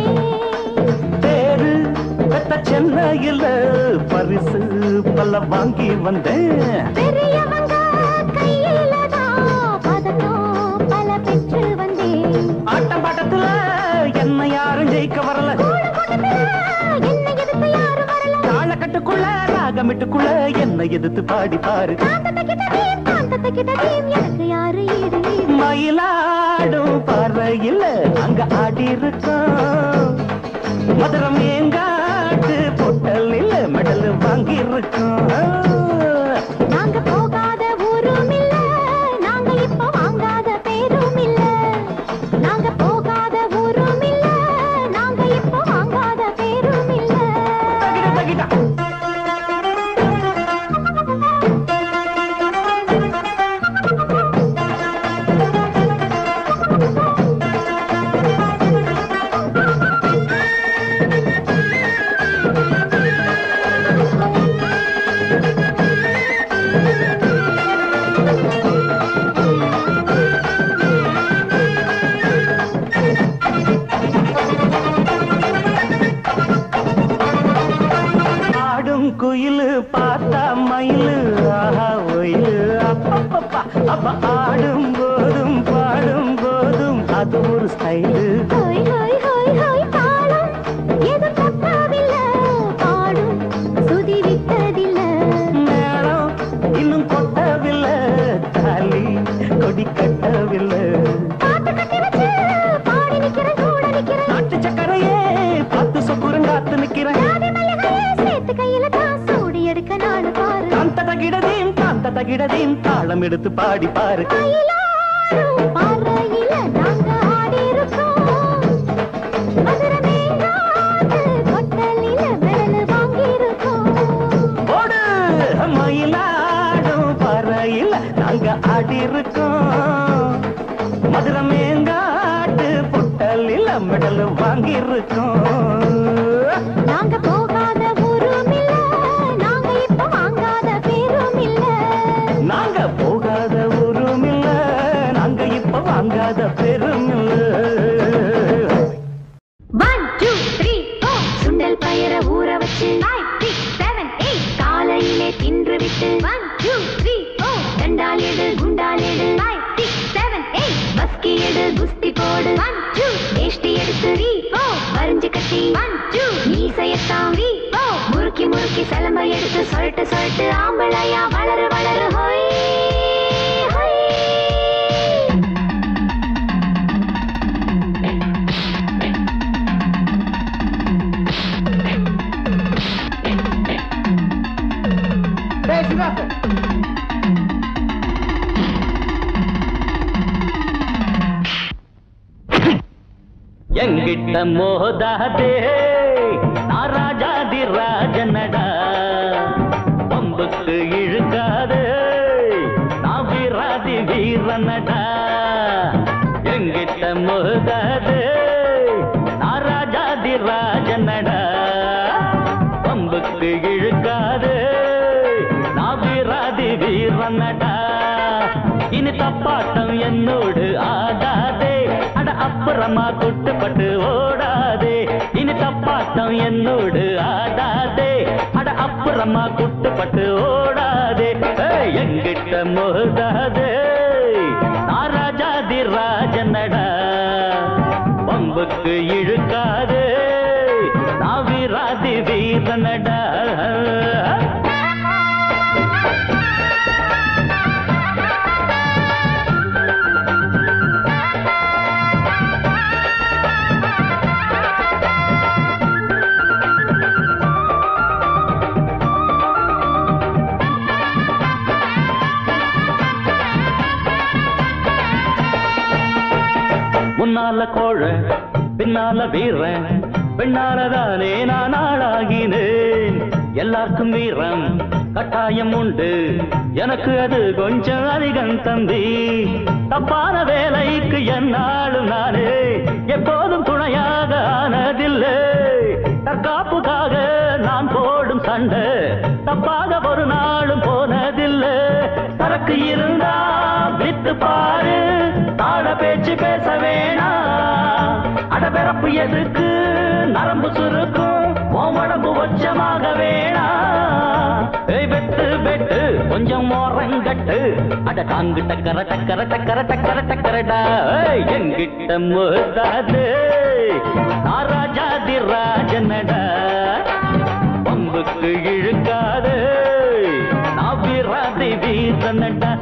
பேரு பெத்த சென்னையில் பரிசு பல வாங்கி வந்தேன் பெரியவங்க கையில தான் பதக்கம் பல பெற்று வந்தேன் ஆட்டம் பாட்டத்துல என்ன யாரும் ஜெயிக்க வரல கூடத்துல என்ன எதிர்த்து யாரும் வரல தாளக்கட்டுக்குள்ள ராகமிட்டுக்குள்ள என்ன எதிர்த்து பாடி பாரு காந்தத்தை கிட்டதீம் காந்தத்தை கிட்டதீம் எனக்கு யாரு ஈடு ஈடு மயிலாடும் பார்வையில் அங்க ஆடி இருக்கோம் மதுரம் எங்காட்டு பொட்டலில் மெடல் வாங்கி இருக்கோம் நாங்க போகாத ஊரும் இல்ல நாங்க இப்ப வாங்காத பேரும் இல்ல நாங்க போகாத ஊரும் இல்ல நாங்க இப்ப வாங்காத பேரும் இல்ல தகிட தகிட ஆடும் குயிலு பார்த்தா மயிலு ஆஹா ஒயிலு அப்பப்பப்பா அப்ப ஆடும் போதும் பாடும் போதும் அது ஒரு ஸ்டைலு ஹோய் ஹோய் ஹோய் ஹோய் தாளம் எது தப்பவில்ல பாடும் சுதி விட்டதில்ல மேளம் இன்னும் கொட்டவில்லை தாலி கொடி கட்டவில்லை பாட்டு கட்டி வச்சு பாடி நிக்கிறேன் கூட நிக்கிறேன் நாட்டு சக்கரையே பார்த்து சொக்குறங்காத்து நிக்கிறேன் ஜாதி மல்லிகையே சேர்த்து கையில தான் சூடி எடுக்க நானு பாரு காந்த தகிடதீம் காந்த தகிடதீம் தாளம் எடுத்து பாடி பாரு மயிலாடும் பாறையில நாங்க ஆடியிருக்கோம். மதுரை மேங்காட்டு கொட்டலில மெடலு வாங்கியிருக்கோம். ஓடு மயிலாடும் பறையில் நாங்க ஆடி இருக்கோம் மதுரை மேங்காட்டு புட்டலில் மெடல் வாங்கி இருக்கோம் நாங்க போகாத ஊரும் இல்ல, நாங்க இப்ப வாங்காத பேரும் இல்ல. நாங்க போகாத ஊரும் இல்ல நாங்க இப்ப வாங்காத பெரும் இல்ல One, two, three, four. சுண்டல் பயர ஊற வச்சு Five, six, seven, eight. காலையிலே தின்று விட்டு One, two, three, four. தண்டால் எடு குண்டால் எடு Five, six, seven, eight. பஸ்கி எடு குஸ்தி போடு One, two. வேஷ்டி எடு கட்டி சிலம்ப எடுத்து சொல்லிட்டு சொல்லிட்டு ஆம்பளையா வளரு வளரு ஹொய் ஹொய் எங்கிட்ட மோதாதே நான் ராஜாதி ராஜனடா பம்புக்கு இழுக்காதே நான் வீராதி வீரனடா எங்கிட்ட மோதாதே நான் ராஜாதி ராஜனடா பம்புக்கு இழுக்காதே நான் வீராதி வீரனடா இனி தப்பாட்டம் என்னோடு ஆடாதே அட அப்புறமா குட்டுப்பட்டு ஓடாதே இனி தப்பாட்டம் என்னோடு ஆடாதே அட அப்புறமா குட்டுப்பட்டு ஓடாதே ஏய், எங்கிட்ட மோதாதே நான் ராஜாதி ராஜனடா பம்புக்கு இழுக்காதே நான் வீராதி வீரனடா முன்னால கோழ பின்னால வீரன் பின்னாலதானே நான் ஆளாகினேன் எல்லாருக்கும் வீரம் கட்டாயம் உண்டு எனக்கு அது கொஞ்சம் அதிகம் தம்பி தப்பான வேலைக்கு என்னாலும் நானே எப்போதும் துணையாக ஆனதில்லை தற்காப்புக்காக நான் போடும் சண்டை தப்பாக ஒரு நாளும் போனதில்லை சரக்கு இருந்தா வித்து பாரு தாழ பேச்சு பேச வேணாம் அடபிறப்பு எதுக்கு நரம்பு சுருக்கும் உன் உடம்பு உச்சமாக வேணாம் ஏய் வெட்டு வெட்டு கொஞ்சம் ஓரங்கட்டு அட காங்கு டக்கர டக்கர டக்கர டக்கர டக்கரடா ஏய், எங்கிட்ட மோதாது நான் ராஜாதி ராஜனடா பம்புக்கு இழுக்காது நான் வீராதி வீரனடா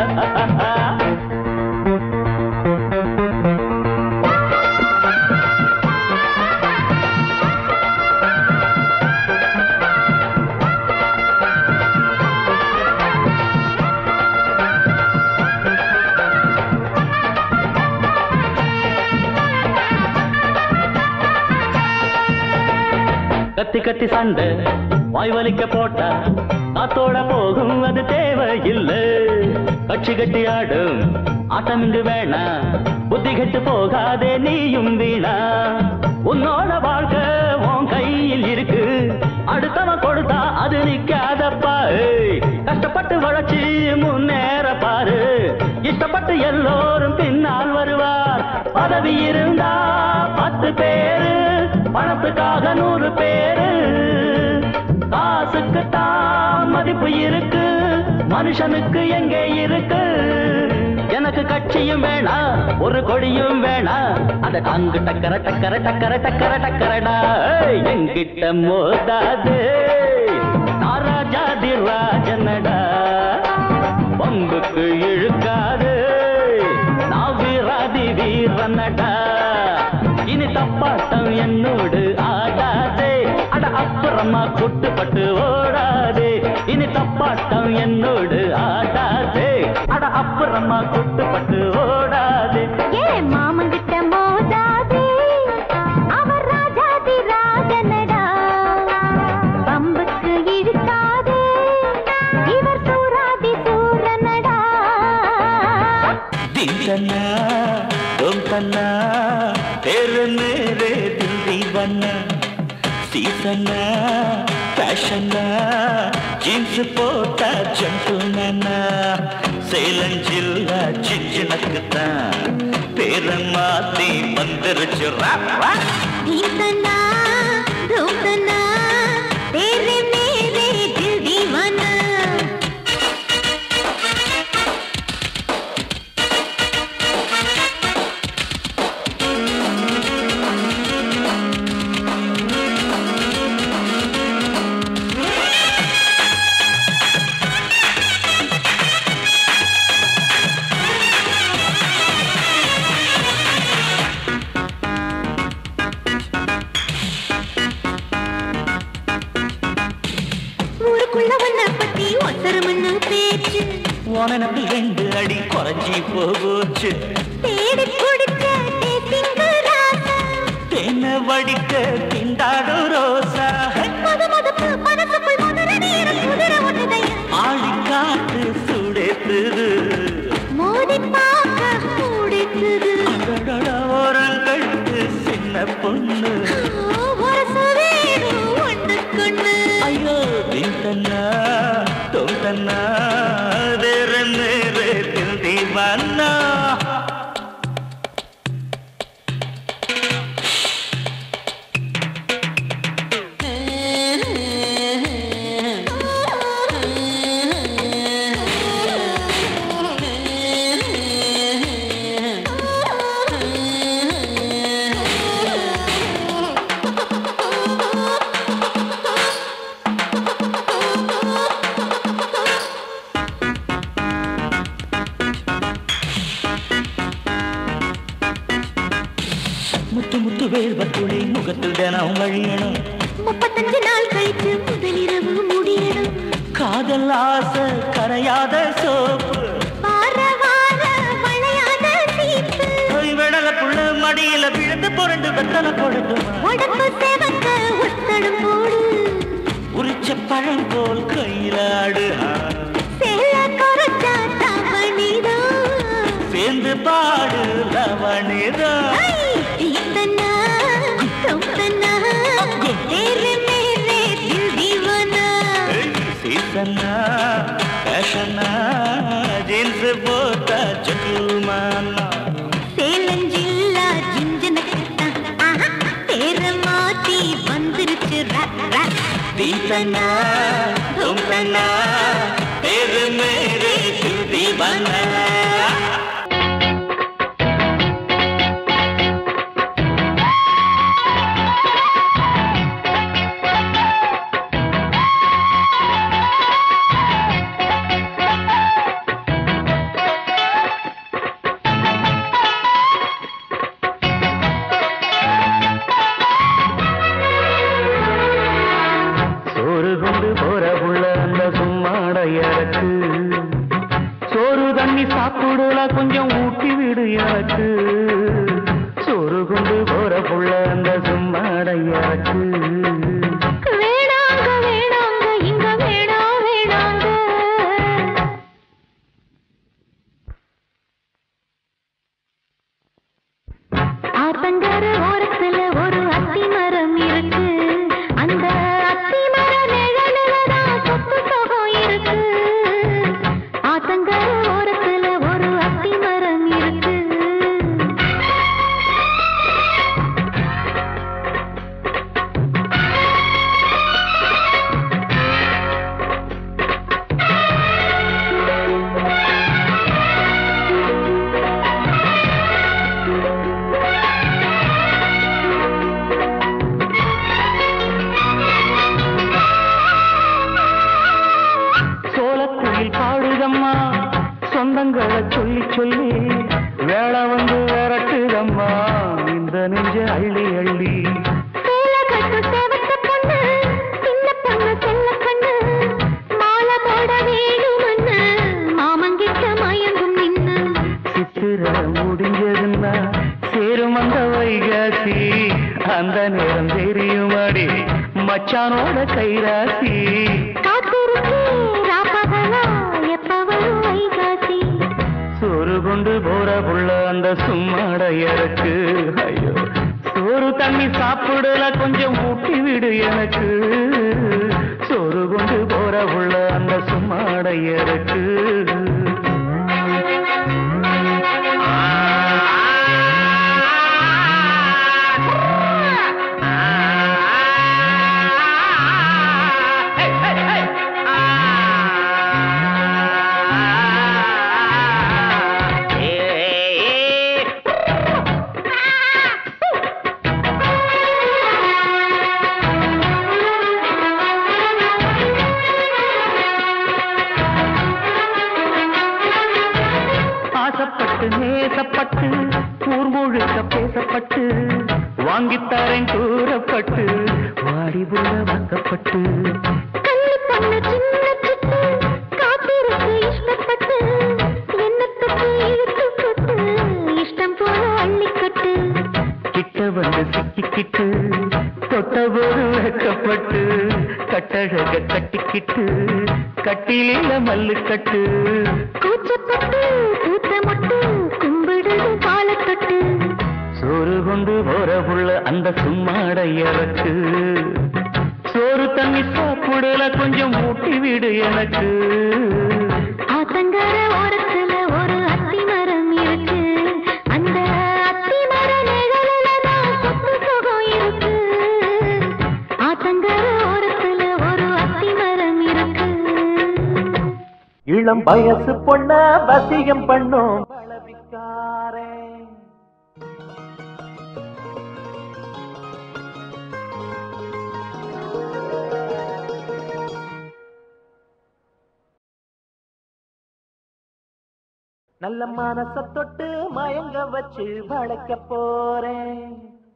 கத்தி கத்தி சண்டை வாய் வலிக்க போட்டா காத்தோட போகும் அது தேவையில்லை கட்சி கட்டி ஆடும் ஆட்டம் இங்கு வேணா புத்தி கெட்டு போகாதே நீயும் வீணா உன்னோட வாழ்க்கை உன் கையில் இருக்கு அடுத்தவன் கொடுத்தா அது நிக்காதப்பா ஏய். கஷ்டப்பட்டு வளர்ச்சி முன்னேற பாரு இஷ்டப்பட்டு எல்லோரும் பின்னால் வருவார் பதவி இருந்தா பத்து பேரு பணத்துக்காக நூறு பேரு காசுக்கு தான் மதிப்பு இருக்கு மனுஷனுக்கு எங்கே இருக்கு எனக்கு கட்சியும் வேணாம் ஒரு கொடியும் வேணாம் அத டாங்கு டக்கர டக்கர டக்கர டக்கர டக்கரடா ஏய், என்கிட்ட மோதாது நான் ராஜாதி ராஜனடா பங்குக்கு இழுக்காது நான் வீராதி வீரனடா இனி தப்பாட்டம் என்னோடு ஆடாதே அட அப்புறமா குட்டுப்பட்டு ஓடாதே இனி தப்பாட்டம் என்னோடு ஆடாதே அட அப்புறமா குட்டுப்பட்டு ஓடாதே ஏ மாமங்கிட்ட மோதாதே அவர் ராஜாதி ராஜனடா பம்புக்கு இழுக்காதே இவர் சூராதி சூரனடா தீசன்னா ஓம் தன்னா தேரு நேரே தில்லி வண்ணா சீசன்னா ஃபேஷன்னா ஜீன்ஸ் போட்டா ஜென்டில்மேனா சேலம் ஜில்லா சின்னக்கு தான் பேரை மாத்தி வந்துருச்சு rap, rap. தீசனா ரோசனா तेरे मेरे दिल दीवाना உனக்கு ரெண்டு அடி குறைஞ்சி போச்சு தேடி குடிச்ச தேசிங்கு ராசா தென்ன வடிக்க திண்டாடும் ரோசா முத முதப்பு மனசுக்குள் முதல நேரம் குதிரை ஒட்டுதையா ஆழி காத்து சுடேத்துது மோதி பார்க்க முடிச்சது அடடட ஓரங்கட்டு சின்ன பொண்ணு வரசு வேணும் ஒண்ணுக்கொண்ணு ஐயோ தீந்தன்னா தோந்தன்னா வேற நேரத்தில் தீவானா முத்து முத்து வேர்வத்துளை முகத்தில் தினம் வழியணும் முப்பத்தஞ்சு நாள் கழித்து முதலிரவு முடியணும் காதல் ஆசை கரையாத சோப்பு வார வார வளையாத சீப்பு விடல புள்ள மடியில விழுந்து புரண்டு வெத்தலை போடட்டுமா உடம்பு செவக்க ஒத்தடம் போடு உரிச்ச பழம் போல் கையிலாடு சேல குறைச்சா தவணிதான் சேர்ந்து பாடு லவணிதான் இத்தனா தொத்தனா तेरे मेरे दिल दीवाना சீசன்னா ஃபேஷனா ஜீன்ஸ் போட்ட ஜுல்மானா சேலஞ்சில்லா ஜிஞ்சன கட்டா ஆஹா தேர மாத்தி வந்துருச்சு ரப் ரப் தீசனா தும்சனா தேரு மேரே தீவானா சோறு கொண்டு போற புள்ள அந்த சும்மாடையறக்கு சோறு தண்ணி சாப்பிடல கொஞ்சம் ஊட்டி விடு எனக்கு சோறு கொண்டு போற புள்ள அந்த சும்மாடையறக்கு வேணாங்க வேணாங்க இங்க வேணாம் வேணாங்க ஆத்தங்கர ஓரத்துல ஒரு அத்தி மரம் இருக்கு அந்த அத்தி மர நிழலுலதான் சொத்து சுகம் இருக்கு ஆத்தங்கர ஓரத்துல ஒரு அத்தி மரம் இருக்கு சோளக்குயில் பாடுதம்மா சொந்தங்களை சொல்லி சொல்லி வேலை வந்து விரட்டுதம்மா இந்த நெஞ்ச அள்ளி அள்ளி சேல கட்டு செவத்த பொண்ணு சின்ன பொண்ணு செல்ல கண்ணு மாலை போட வேணுமன்னு மாமங்கிட்ட மயங்கும் நின்னு சித்திர முடிஞ்சதுன்னா சேரும் அந்த வைகாசி அந்த நேரம் தெரியுமாடி மச்சானோட கைராசி காத்திருக்கு ராப்பகலா எப்ப வரும் வைகாசி சோறு கொண்டு போற புள்ள அந்த சும்மாடையறக்கு ஐயோ சோறு தண்ணி சாப்பிடல கொஞ்சம் ஊட்டி விடு எனக்கு சோறு கொண்டு போற புள்ள அந்த சும்மாடையறக்கு ஆசைப்பட்டு நேசப்பட்டு ஊர் முழுக்க பேசப்பட்டு வாங்கித்தாரேன் கூறப்பட்டு வாடி புள்ள வாக்கப்பட்டு கள்ளி பொண்ணு சின்ன சிட்டு காத்திருக்கு இஷ்டப்பட்டு சிக்கிக்கிட்டு தொட்டபோது வெக்கப்பட்டு கட்டழக கட்டிக்கிட்டு கட்டிலில மல்லு கட்டு கூச்சப்பட்டு கூத்த மொட்டு கும்பிடுது காலத்தொட்டு சோறு கொண்டு போற புள்ள அந்த சும்மாட இறக்கு சோறு தண்ணி சாப்பிடல கொஞ்சம் ஊட்டி விடு எனக்கு ஆத்தங்கர ஓரத்துல ஒரு அத்தி மரம் இருக்கு அந்த அத்தி மர நிழலுல தான் சொத்து சுகம் இருக்கு ஆத்தங்கர ஓரத்துல ஒரு அத்தி மரம் இருக்கு இளம் வயசு பொண்ண வசியம் பண்ணும் பழவிக்காரே நல்ல மனச தொட்டு மயங்க வச்சு வளைக்க போறேன்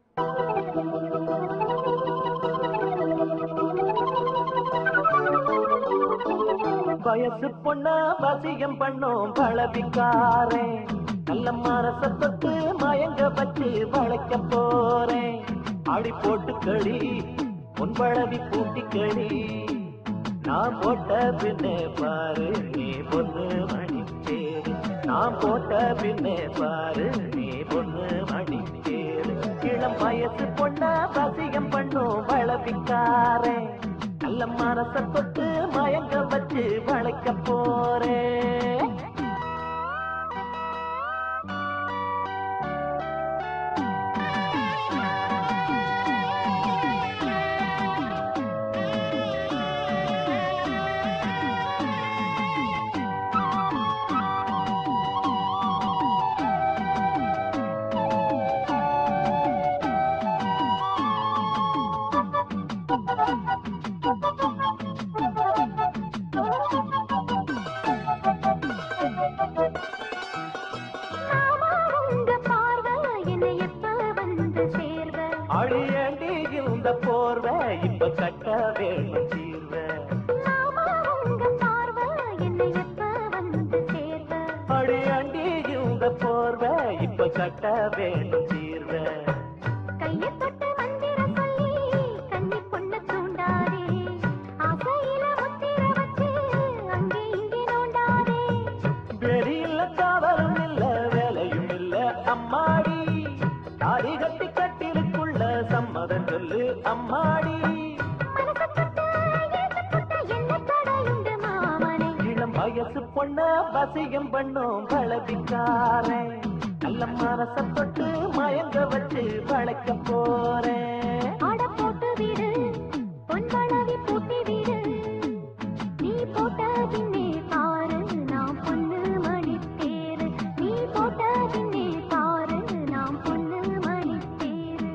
வயசு பொண்ண வசியம் பண்ணும் பழவிக்காரே நல்ல மனச தொட்டு மயங்க வச்சு வளைக்க போறேன் ஆடி போட்டு களி உன் பழவி பூட்டி களி நான் போட்ட பின்னே பாரு நீ பொண்ணு மணி சேரு நான் போட்ட பின்னே பாரு நீ பொண்ணு மணி சேரு இளம் வயசு பொண்ண வசியம் பண்ணும் வளவிக்காரே நல்ல மனச தொட்டு மயங்க வச்சு வளைக்க போறேன் மாமா உங்க பார்வை என்னை எப்ப வந்து சேர்வ அழியண்டி இந்த போர்வை இப்ப கட்ட வேணும் தீர்வை மாமா உங்க பார்வை என்னை எப்ப வந்து சேர்வ அடியாண்டி இந்த போர்வை இப்ப கட்ட வேணும் தீர்வை கையை தொட்டு மந்திர சொல்லி கன்னி பொண்ண தூண்டாதே ஆசையில முத்திர வச்சு அங்கே இங்கே நோண்டாதே வெளியில காவலும் இல்ல வேலையும் இல்ல அம்மாடி தாடி கட்டி கட்டிலுக்குள்ள சம்மதம் சொல்லு அம்மாடி மனச தொட்டு ஏச தொட்டு என்ன தடையுண்டு மாமனே இளம் வயசு பொண்ண வசியம் பண்ணும் பழவிக்காரன் நல்ல மனச தொட்டு மயங்க வச்சு வளைக்க போறேன் ஆட போட்டு விடு பொன் வளவி பூட்டி விடு நீ போட்ட பின்னே பாரு நான் பொண்ணு மணி தேரு நீ போட்ட பின்னே பாரு நான் பொண்ணு மணி தேரு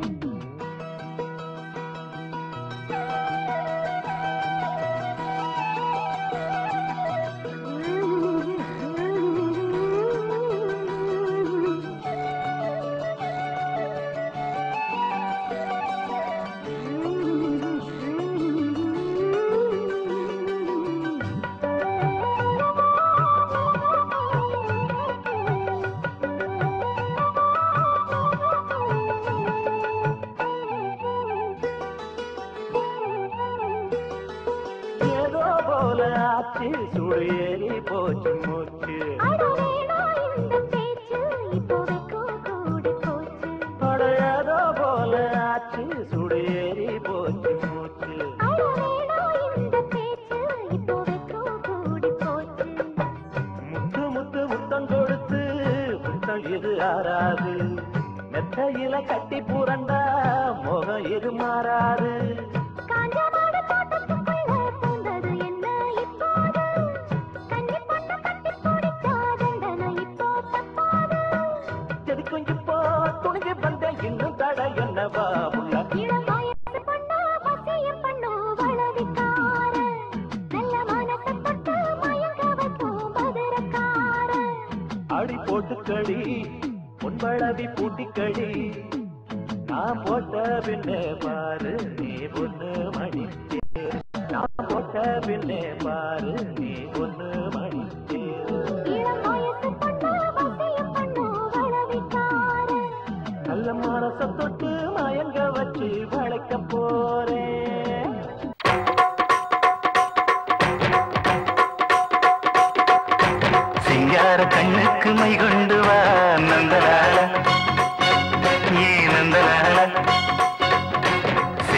ஏதோ போல ஆச்சு சுடு ஏறி போச்சு மூச்சு அடவேணா இந்த பேச்சு இப்போ வைக்கும் கூடி போச்சு அட ஏதோ போல ஆச்சு சுடு ஏறி போச்சு மூச்சு அடவேணா இந்த பேச்சு இப்போ வைக்கும் கூடி போச்சு முத்து முத்து முத்தம் கொடுத்து முத்தம் இது ஆறாது மெத்தையில கட்டி புரண்டா முகம் இது மாறாது காஞ்ச மாடு தோட்டத்துக்குள்ள பூந்தது என்ன இப்போது கன்னி பொண்ணு கட்டி பிடிச்சா தண்டனை இப்போ தப்பாது செடி கொஞ்சம் போ துணிஞ்சு வந்தேன் இன்னும் தட என்னவா உள்ள இளம் வயசு பொண்ணு வசியம் பண்ணு வளவிக்கார நல்ல மனசை தொட்டு மயங்க வைக்கும் மதுரக்கார அடி போட்டு களி பொன்பளவி பூட்டி களி நான் போட்ட பின்னே பாரு நீ பொண்ணு மணி தேர். நான் போட்ட பின்னே பாரு நீ பொண்ணு மணி தேர். இளம் வயசு பொண்ணு வசியம் பண்ணு வளவிக்கார நல்ல மனச தொட்டு மயங்க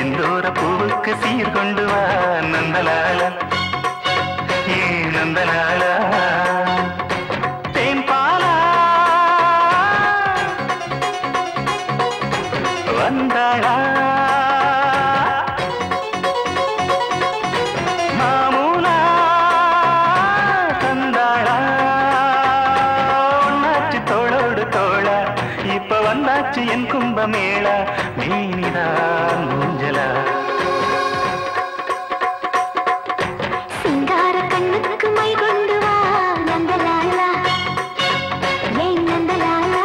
செந்தூர பூவுக்கு சீர் கொண்டு வா நந்தலால ஏ நந்தலால தேன்பாலா வந்தாளா மாமூலா தந்தாளா ஒன்னாச்சு தோளோடு தோளா இப்ப வந்தாச்சு என் கும்பமேளா மீனிதான் மூஞ்சலா சிங்கார கண்ணுக்கு மை கொண்டு வா நந்தலாலா ஏன் நந்தலாலா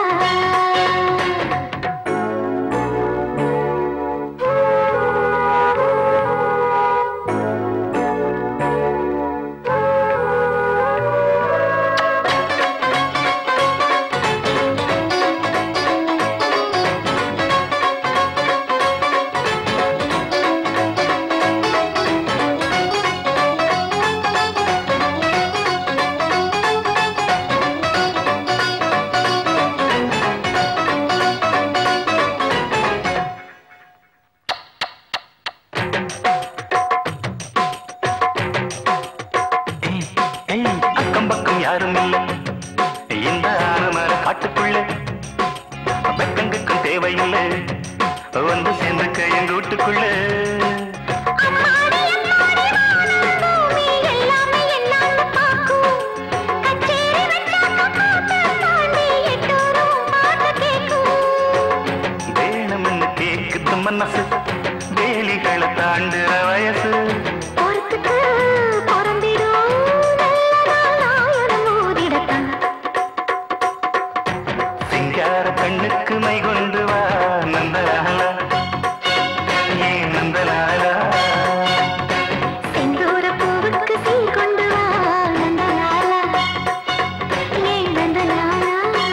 ஏய், அக்கம் பக்கம் யாரும் இல்ல இந்த ஆனமர காட்டுக்குள்ள வெக்கங்குக்கும் தேவையில்லை வந்து சேர்ந்துக்க எங்க வீட்டுக்குள்ள அம்மாடி அம்மாடி வானம் பூமி எல்லாமே என்னான்னு பாக்கும் கச்சேரி வச்சாக்க பாட்டு தாண்டி எட்டோரும் பாட்டு கேக்கும் வேணும்னு கேக்குது மனசு வேலிகளை தாண்டுற வயசு பொறுத்துக்கு பொறந்திடும் நல்ல நாளாயிரம் ஊதிடத்தான் சிங்கார கண்ணுக்கு மை கொண்டு வா நந்தலாலா ஏ நந்தலாலா செந்தூர பூவுக்கு சீ கொண்டு வா நந்தலாலா ஏன் நந்தலாலா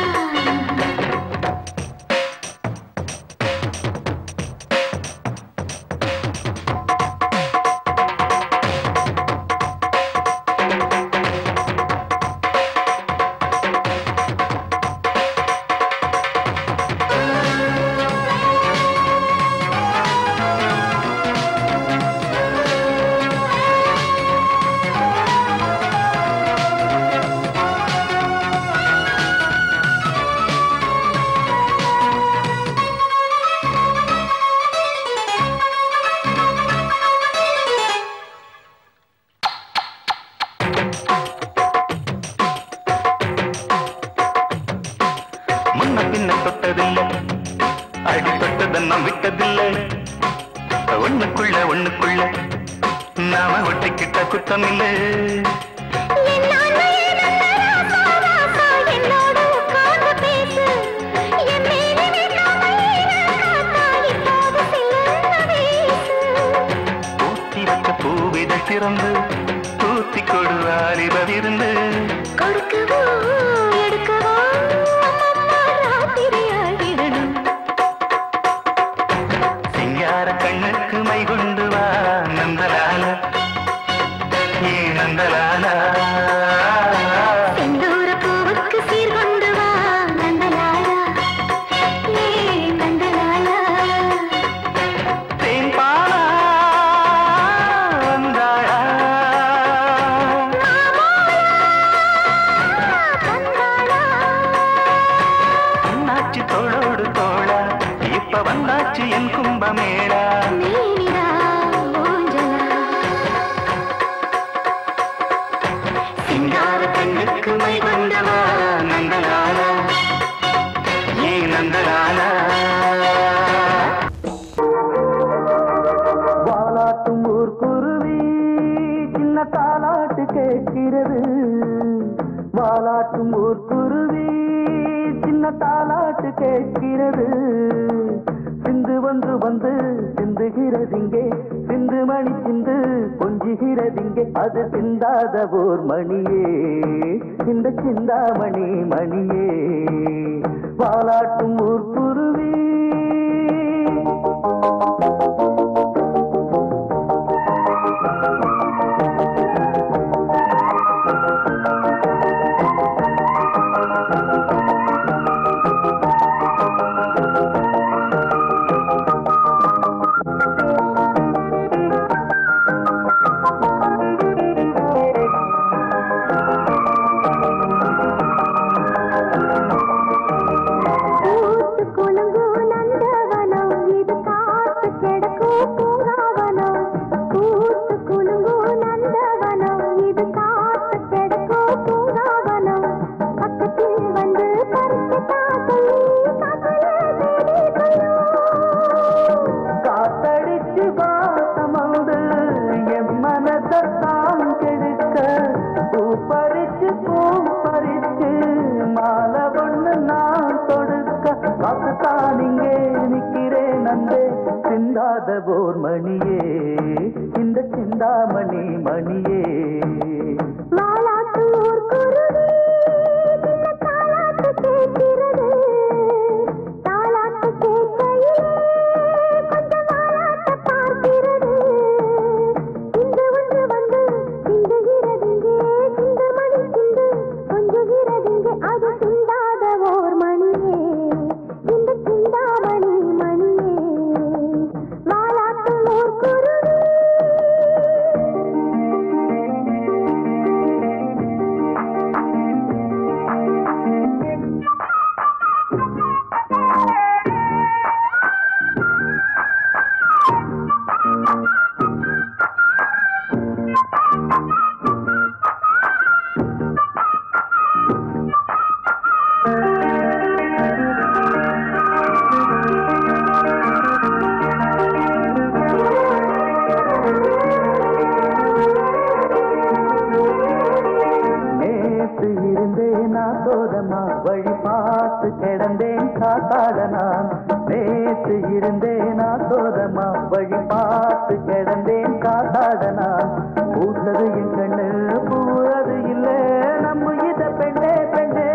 முன்ன பின்ன தொட்டதில்லை அடி தொட்டதெல்லாம் விட்டதில்லை ஒண்ணுக்குள்ள ஒண்ணுக்குள்ள நாம ஒட்டிக்கிட்ட குத்தமில்லை என்னான்மையே நல்ல ராசா, ராசா, என்னோடு உட்கார்ந்து பேசு. என் மேனி வீட்டாமை ஈரக்காத்தா, இப்போது சிலர்ந்த வீசு. ஊத்தி வச்ச பூவிதை திறந்து தூத்தி கொடு வாலிபவிருந்து கொடுக்கவோ, எடுக்கவோ, அம்மம்மா ராத்திரியாகிடணும். சிங்கார கண்ணுக்கு மை கொண்டு வா நந்தலால ஏ நந்தலாலா செந்தூர பூவுக்கு சீர் கொண்டு வா, நந்தலாலா. ஏ நந்தலாலா தேன்பாலா வந்தாளா அண்ணாச்சி தோளோடு தோளா இப்ப வந்தாச்சு என் கும்பமேளா மேனிடா ஊஞ்சலா சிங்கார கண்ணுக்கு மை கொண்டவா நந்தலாலா ஏ நந்தலாலா வாலாட்டும் ஊர் குருவி சின்ன தாலாட்டு கேட்கிறது வாலாட்டும் ஊர் குருவி சின்ன தாலாட்டு கேட்கிறது சிந்து ஒன்று வந்து சிந்துகிறதிங்கே சிந்து மணி சிந்து கொஞ்சுகிறதிங்கே அது சிந்தாத ஓர் மணியே இந்த சிந்தாமணி மணியே வாலாட்டும் ஊர் குருவி சிந்தாத ஓர் மணியே இந்த சிந்தாமணி மணியே மாலாத்தூர் குருவி சின்ன தாலாட்டு கேட்கிறது தாலாட்டு கேட்கையிலே கொஞ்சம் வாலாட்ட பார்க்கிறது இந்த ஒன்று வந்து சிந்துகிறதிங்கே சிந்து மணி சிந்து கொஞ்சுகிறதிங்கே அது சிந்தாத ஓர் மணியே இந்த சிந்தாமணி மணியே மாலாத்தூர் குருவி நேத்து இருந்தேன் நான் தோதமா வழி பார்த்து கிடந்தேன் காத்தாட நான் நேத்து இருந்தேன் நான் தோதமா வழி பார்த்து கிடந்தேன் காத்தாட நான் பூத்தது என் கண்ணு பூவது இல்ல நம்ம இத பெண்ணே பெண்ணே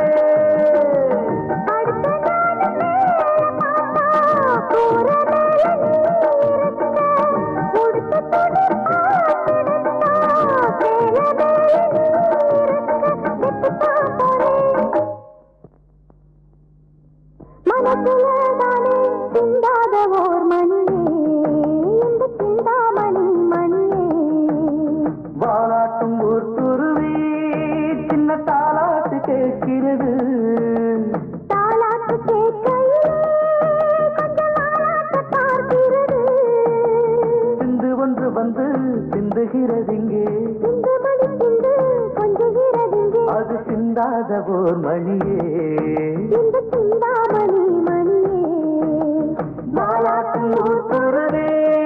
மனசுலதானே சிந்தாத ஓர் மணியே இந்த சிந்தாமணி மணியே வாலாட்டும் ஒரு குருவி சின்ன தாலாட்டு கேட்கிறது தாலாட்டு கேட்கையிலே கொஞ்சம் வாலாட்ட பார்க்கிறது சிந்து ஒன்று வந்து சிந்துகிறதிங்கே சிந்து மணி சிந்து கொஞ்சுகிறதிங்கே அது சிந்தாத ஓர் மணியே இந்த சிந்தாமணி மணியே வாலாட்டும் ஒரு குருவி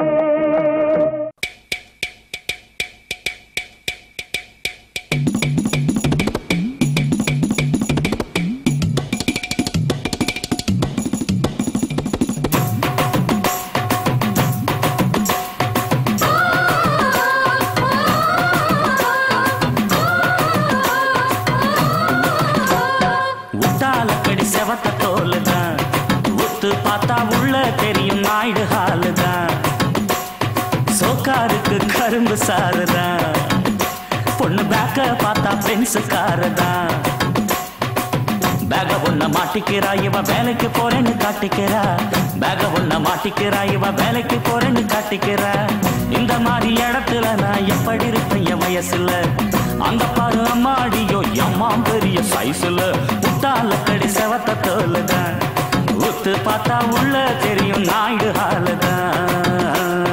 உத்தால கடி செவத்த தோலுதான் உத்து பார்த்தா உள்ள தெரியும் நாயுடு ஹாலுதான் சோக்காருக்கு கரும்பு சாருதான் பொண்ணு பேக்க பார்த்தா பென்சு காருதான் பேக ஒன்ன மாட்டிக்கிறா இவ வேலைக்கு போறேன்னு காட்டிக்கிறா பேக ஒன்ன மாட்டிக்கிறா இவ வேலைக்கு போறேன்னு காட்டிக்கிறா இந்த மாதிரி இடத்துல நான் எப்படி இருப்பேன் என் வயசுல அங்க பாரு அம்மாடியோ அம்மா பெரிய சைஸ்ல முட்டால கடி செவத்த தோலுதான் உத்து பார்த்தா உள்ள தெரியும் நாயுடு ஹாலுதான்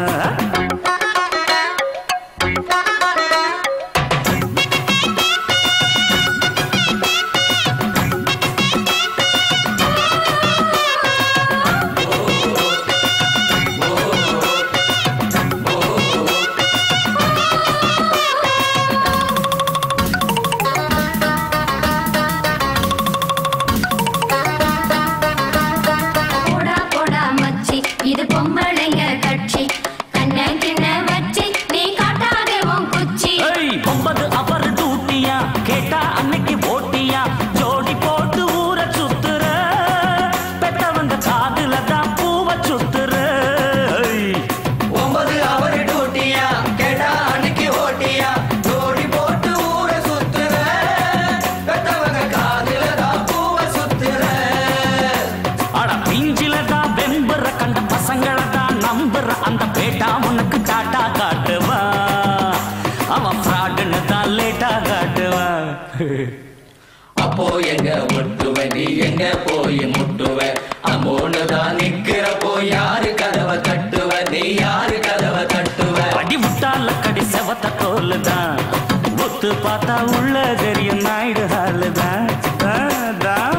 போடா போடா மச்சி இது பொம்பளைங்க கட்சி கண்ண கிண்ண வச்சி நீ காட்டாதே உன் குச்சி ஏய் ஒன்பது அவர் டூட்டியா கேட்டா அன்னைக்கு ஓட்டியா ஜோடி போட்டு ஊர சுத்துற பெத்தவங்க காதுல தான் பூவ சுத்துற ஏய், ஒன்பது அவர் டூட்டியா கேட்டா அன்னைக்கு ஓட்டியா ஜோடி போட்டு ஊரை சுத்துற பெத்தவங்க காதுல தான் பூவை சுத்துற அட பிஞ்சில தான் வெம்புற கண்ட பசங்களை தான் நம்புற அந்த பேட்டா உனக்கு டாட்டா காட்டுவான் அவன் ஃப்ராடுன்னு தான் லேட்டா காட்டுவான் அப்போ எங்க முட்டுவ நீ எங்க போய் முட்டுவ அம்மோன்னு தான் நிக்கிறப்போ யாரு கதவை தட்டுவ நீ யாரு கதவை தட்டுவ அடி முட்டால கடி செவத்த தோல் தான் ஒத்து பார்த்தா உள்ள தெரியும் நாயுடு ஹாலு தான் தான், தான்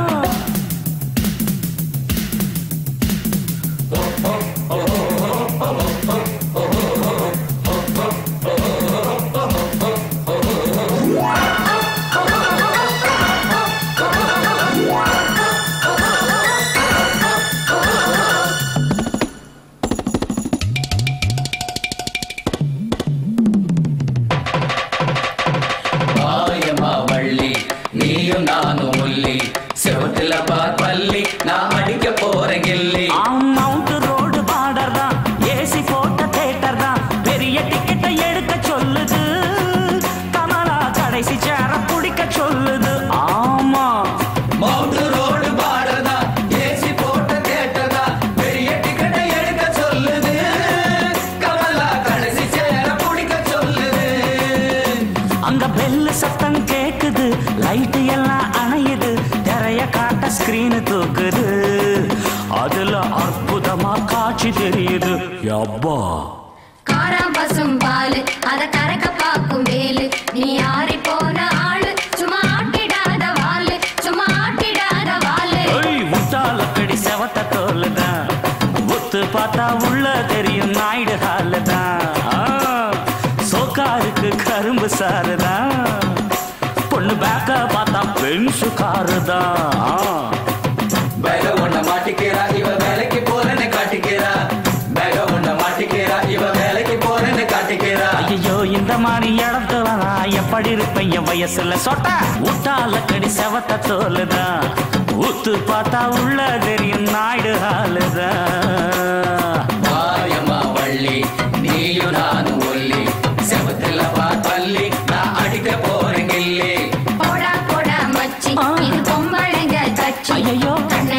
மீன் தூக்குது அதுல அற்புதமா காட்சி தெரியுது அப்பா காராம் பசும் பாலு அத கறக்க பாக்கும் வேலு நீ ஆறி போன ஆளு சும்மா ஆட்டிடாத வாலு சும்மா ஆட்டிடாத வாலு ஏய், முட்டால கடி செவத்த தோலுதான் ஒத்து பார்த்தா உள்ள தெரியும் நாயுடு ஹாலுதான் சோக்காருக்கு கரும்பு சாருதான் பொண்ணு பேக்க பார்த்தா பென்சு காருதான் பேக ஒண்ண மாட்டிக்கிறா இவ வேலைக்கு போறேன்னு காட்டிக்கிறா பேக ஒண்ண மாட்டிக்கிறா இவ வேலைக்கு போறேன்னு காட்டிக்கிறா ஐயோ இந்த மாதிரி இடத்துல நான் எப்படி இருப்பேன் என் வயசுல சொட்ட முட்டால கடி செவத்த தோலுதான் ஊத்து பார்த்தா உள்ள தெரியும் நாயுடு ஹாலுதான் மாயம்மா வள்ளி நீயும் நானும் ஒல்லி செவத்துல வா தள்ளி நான் அடிக்க போறேன் கில்லி போடா போடா மச்சி இது பொம்பளைங்க கட்சி ஐயையோ. கண்ண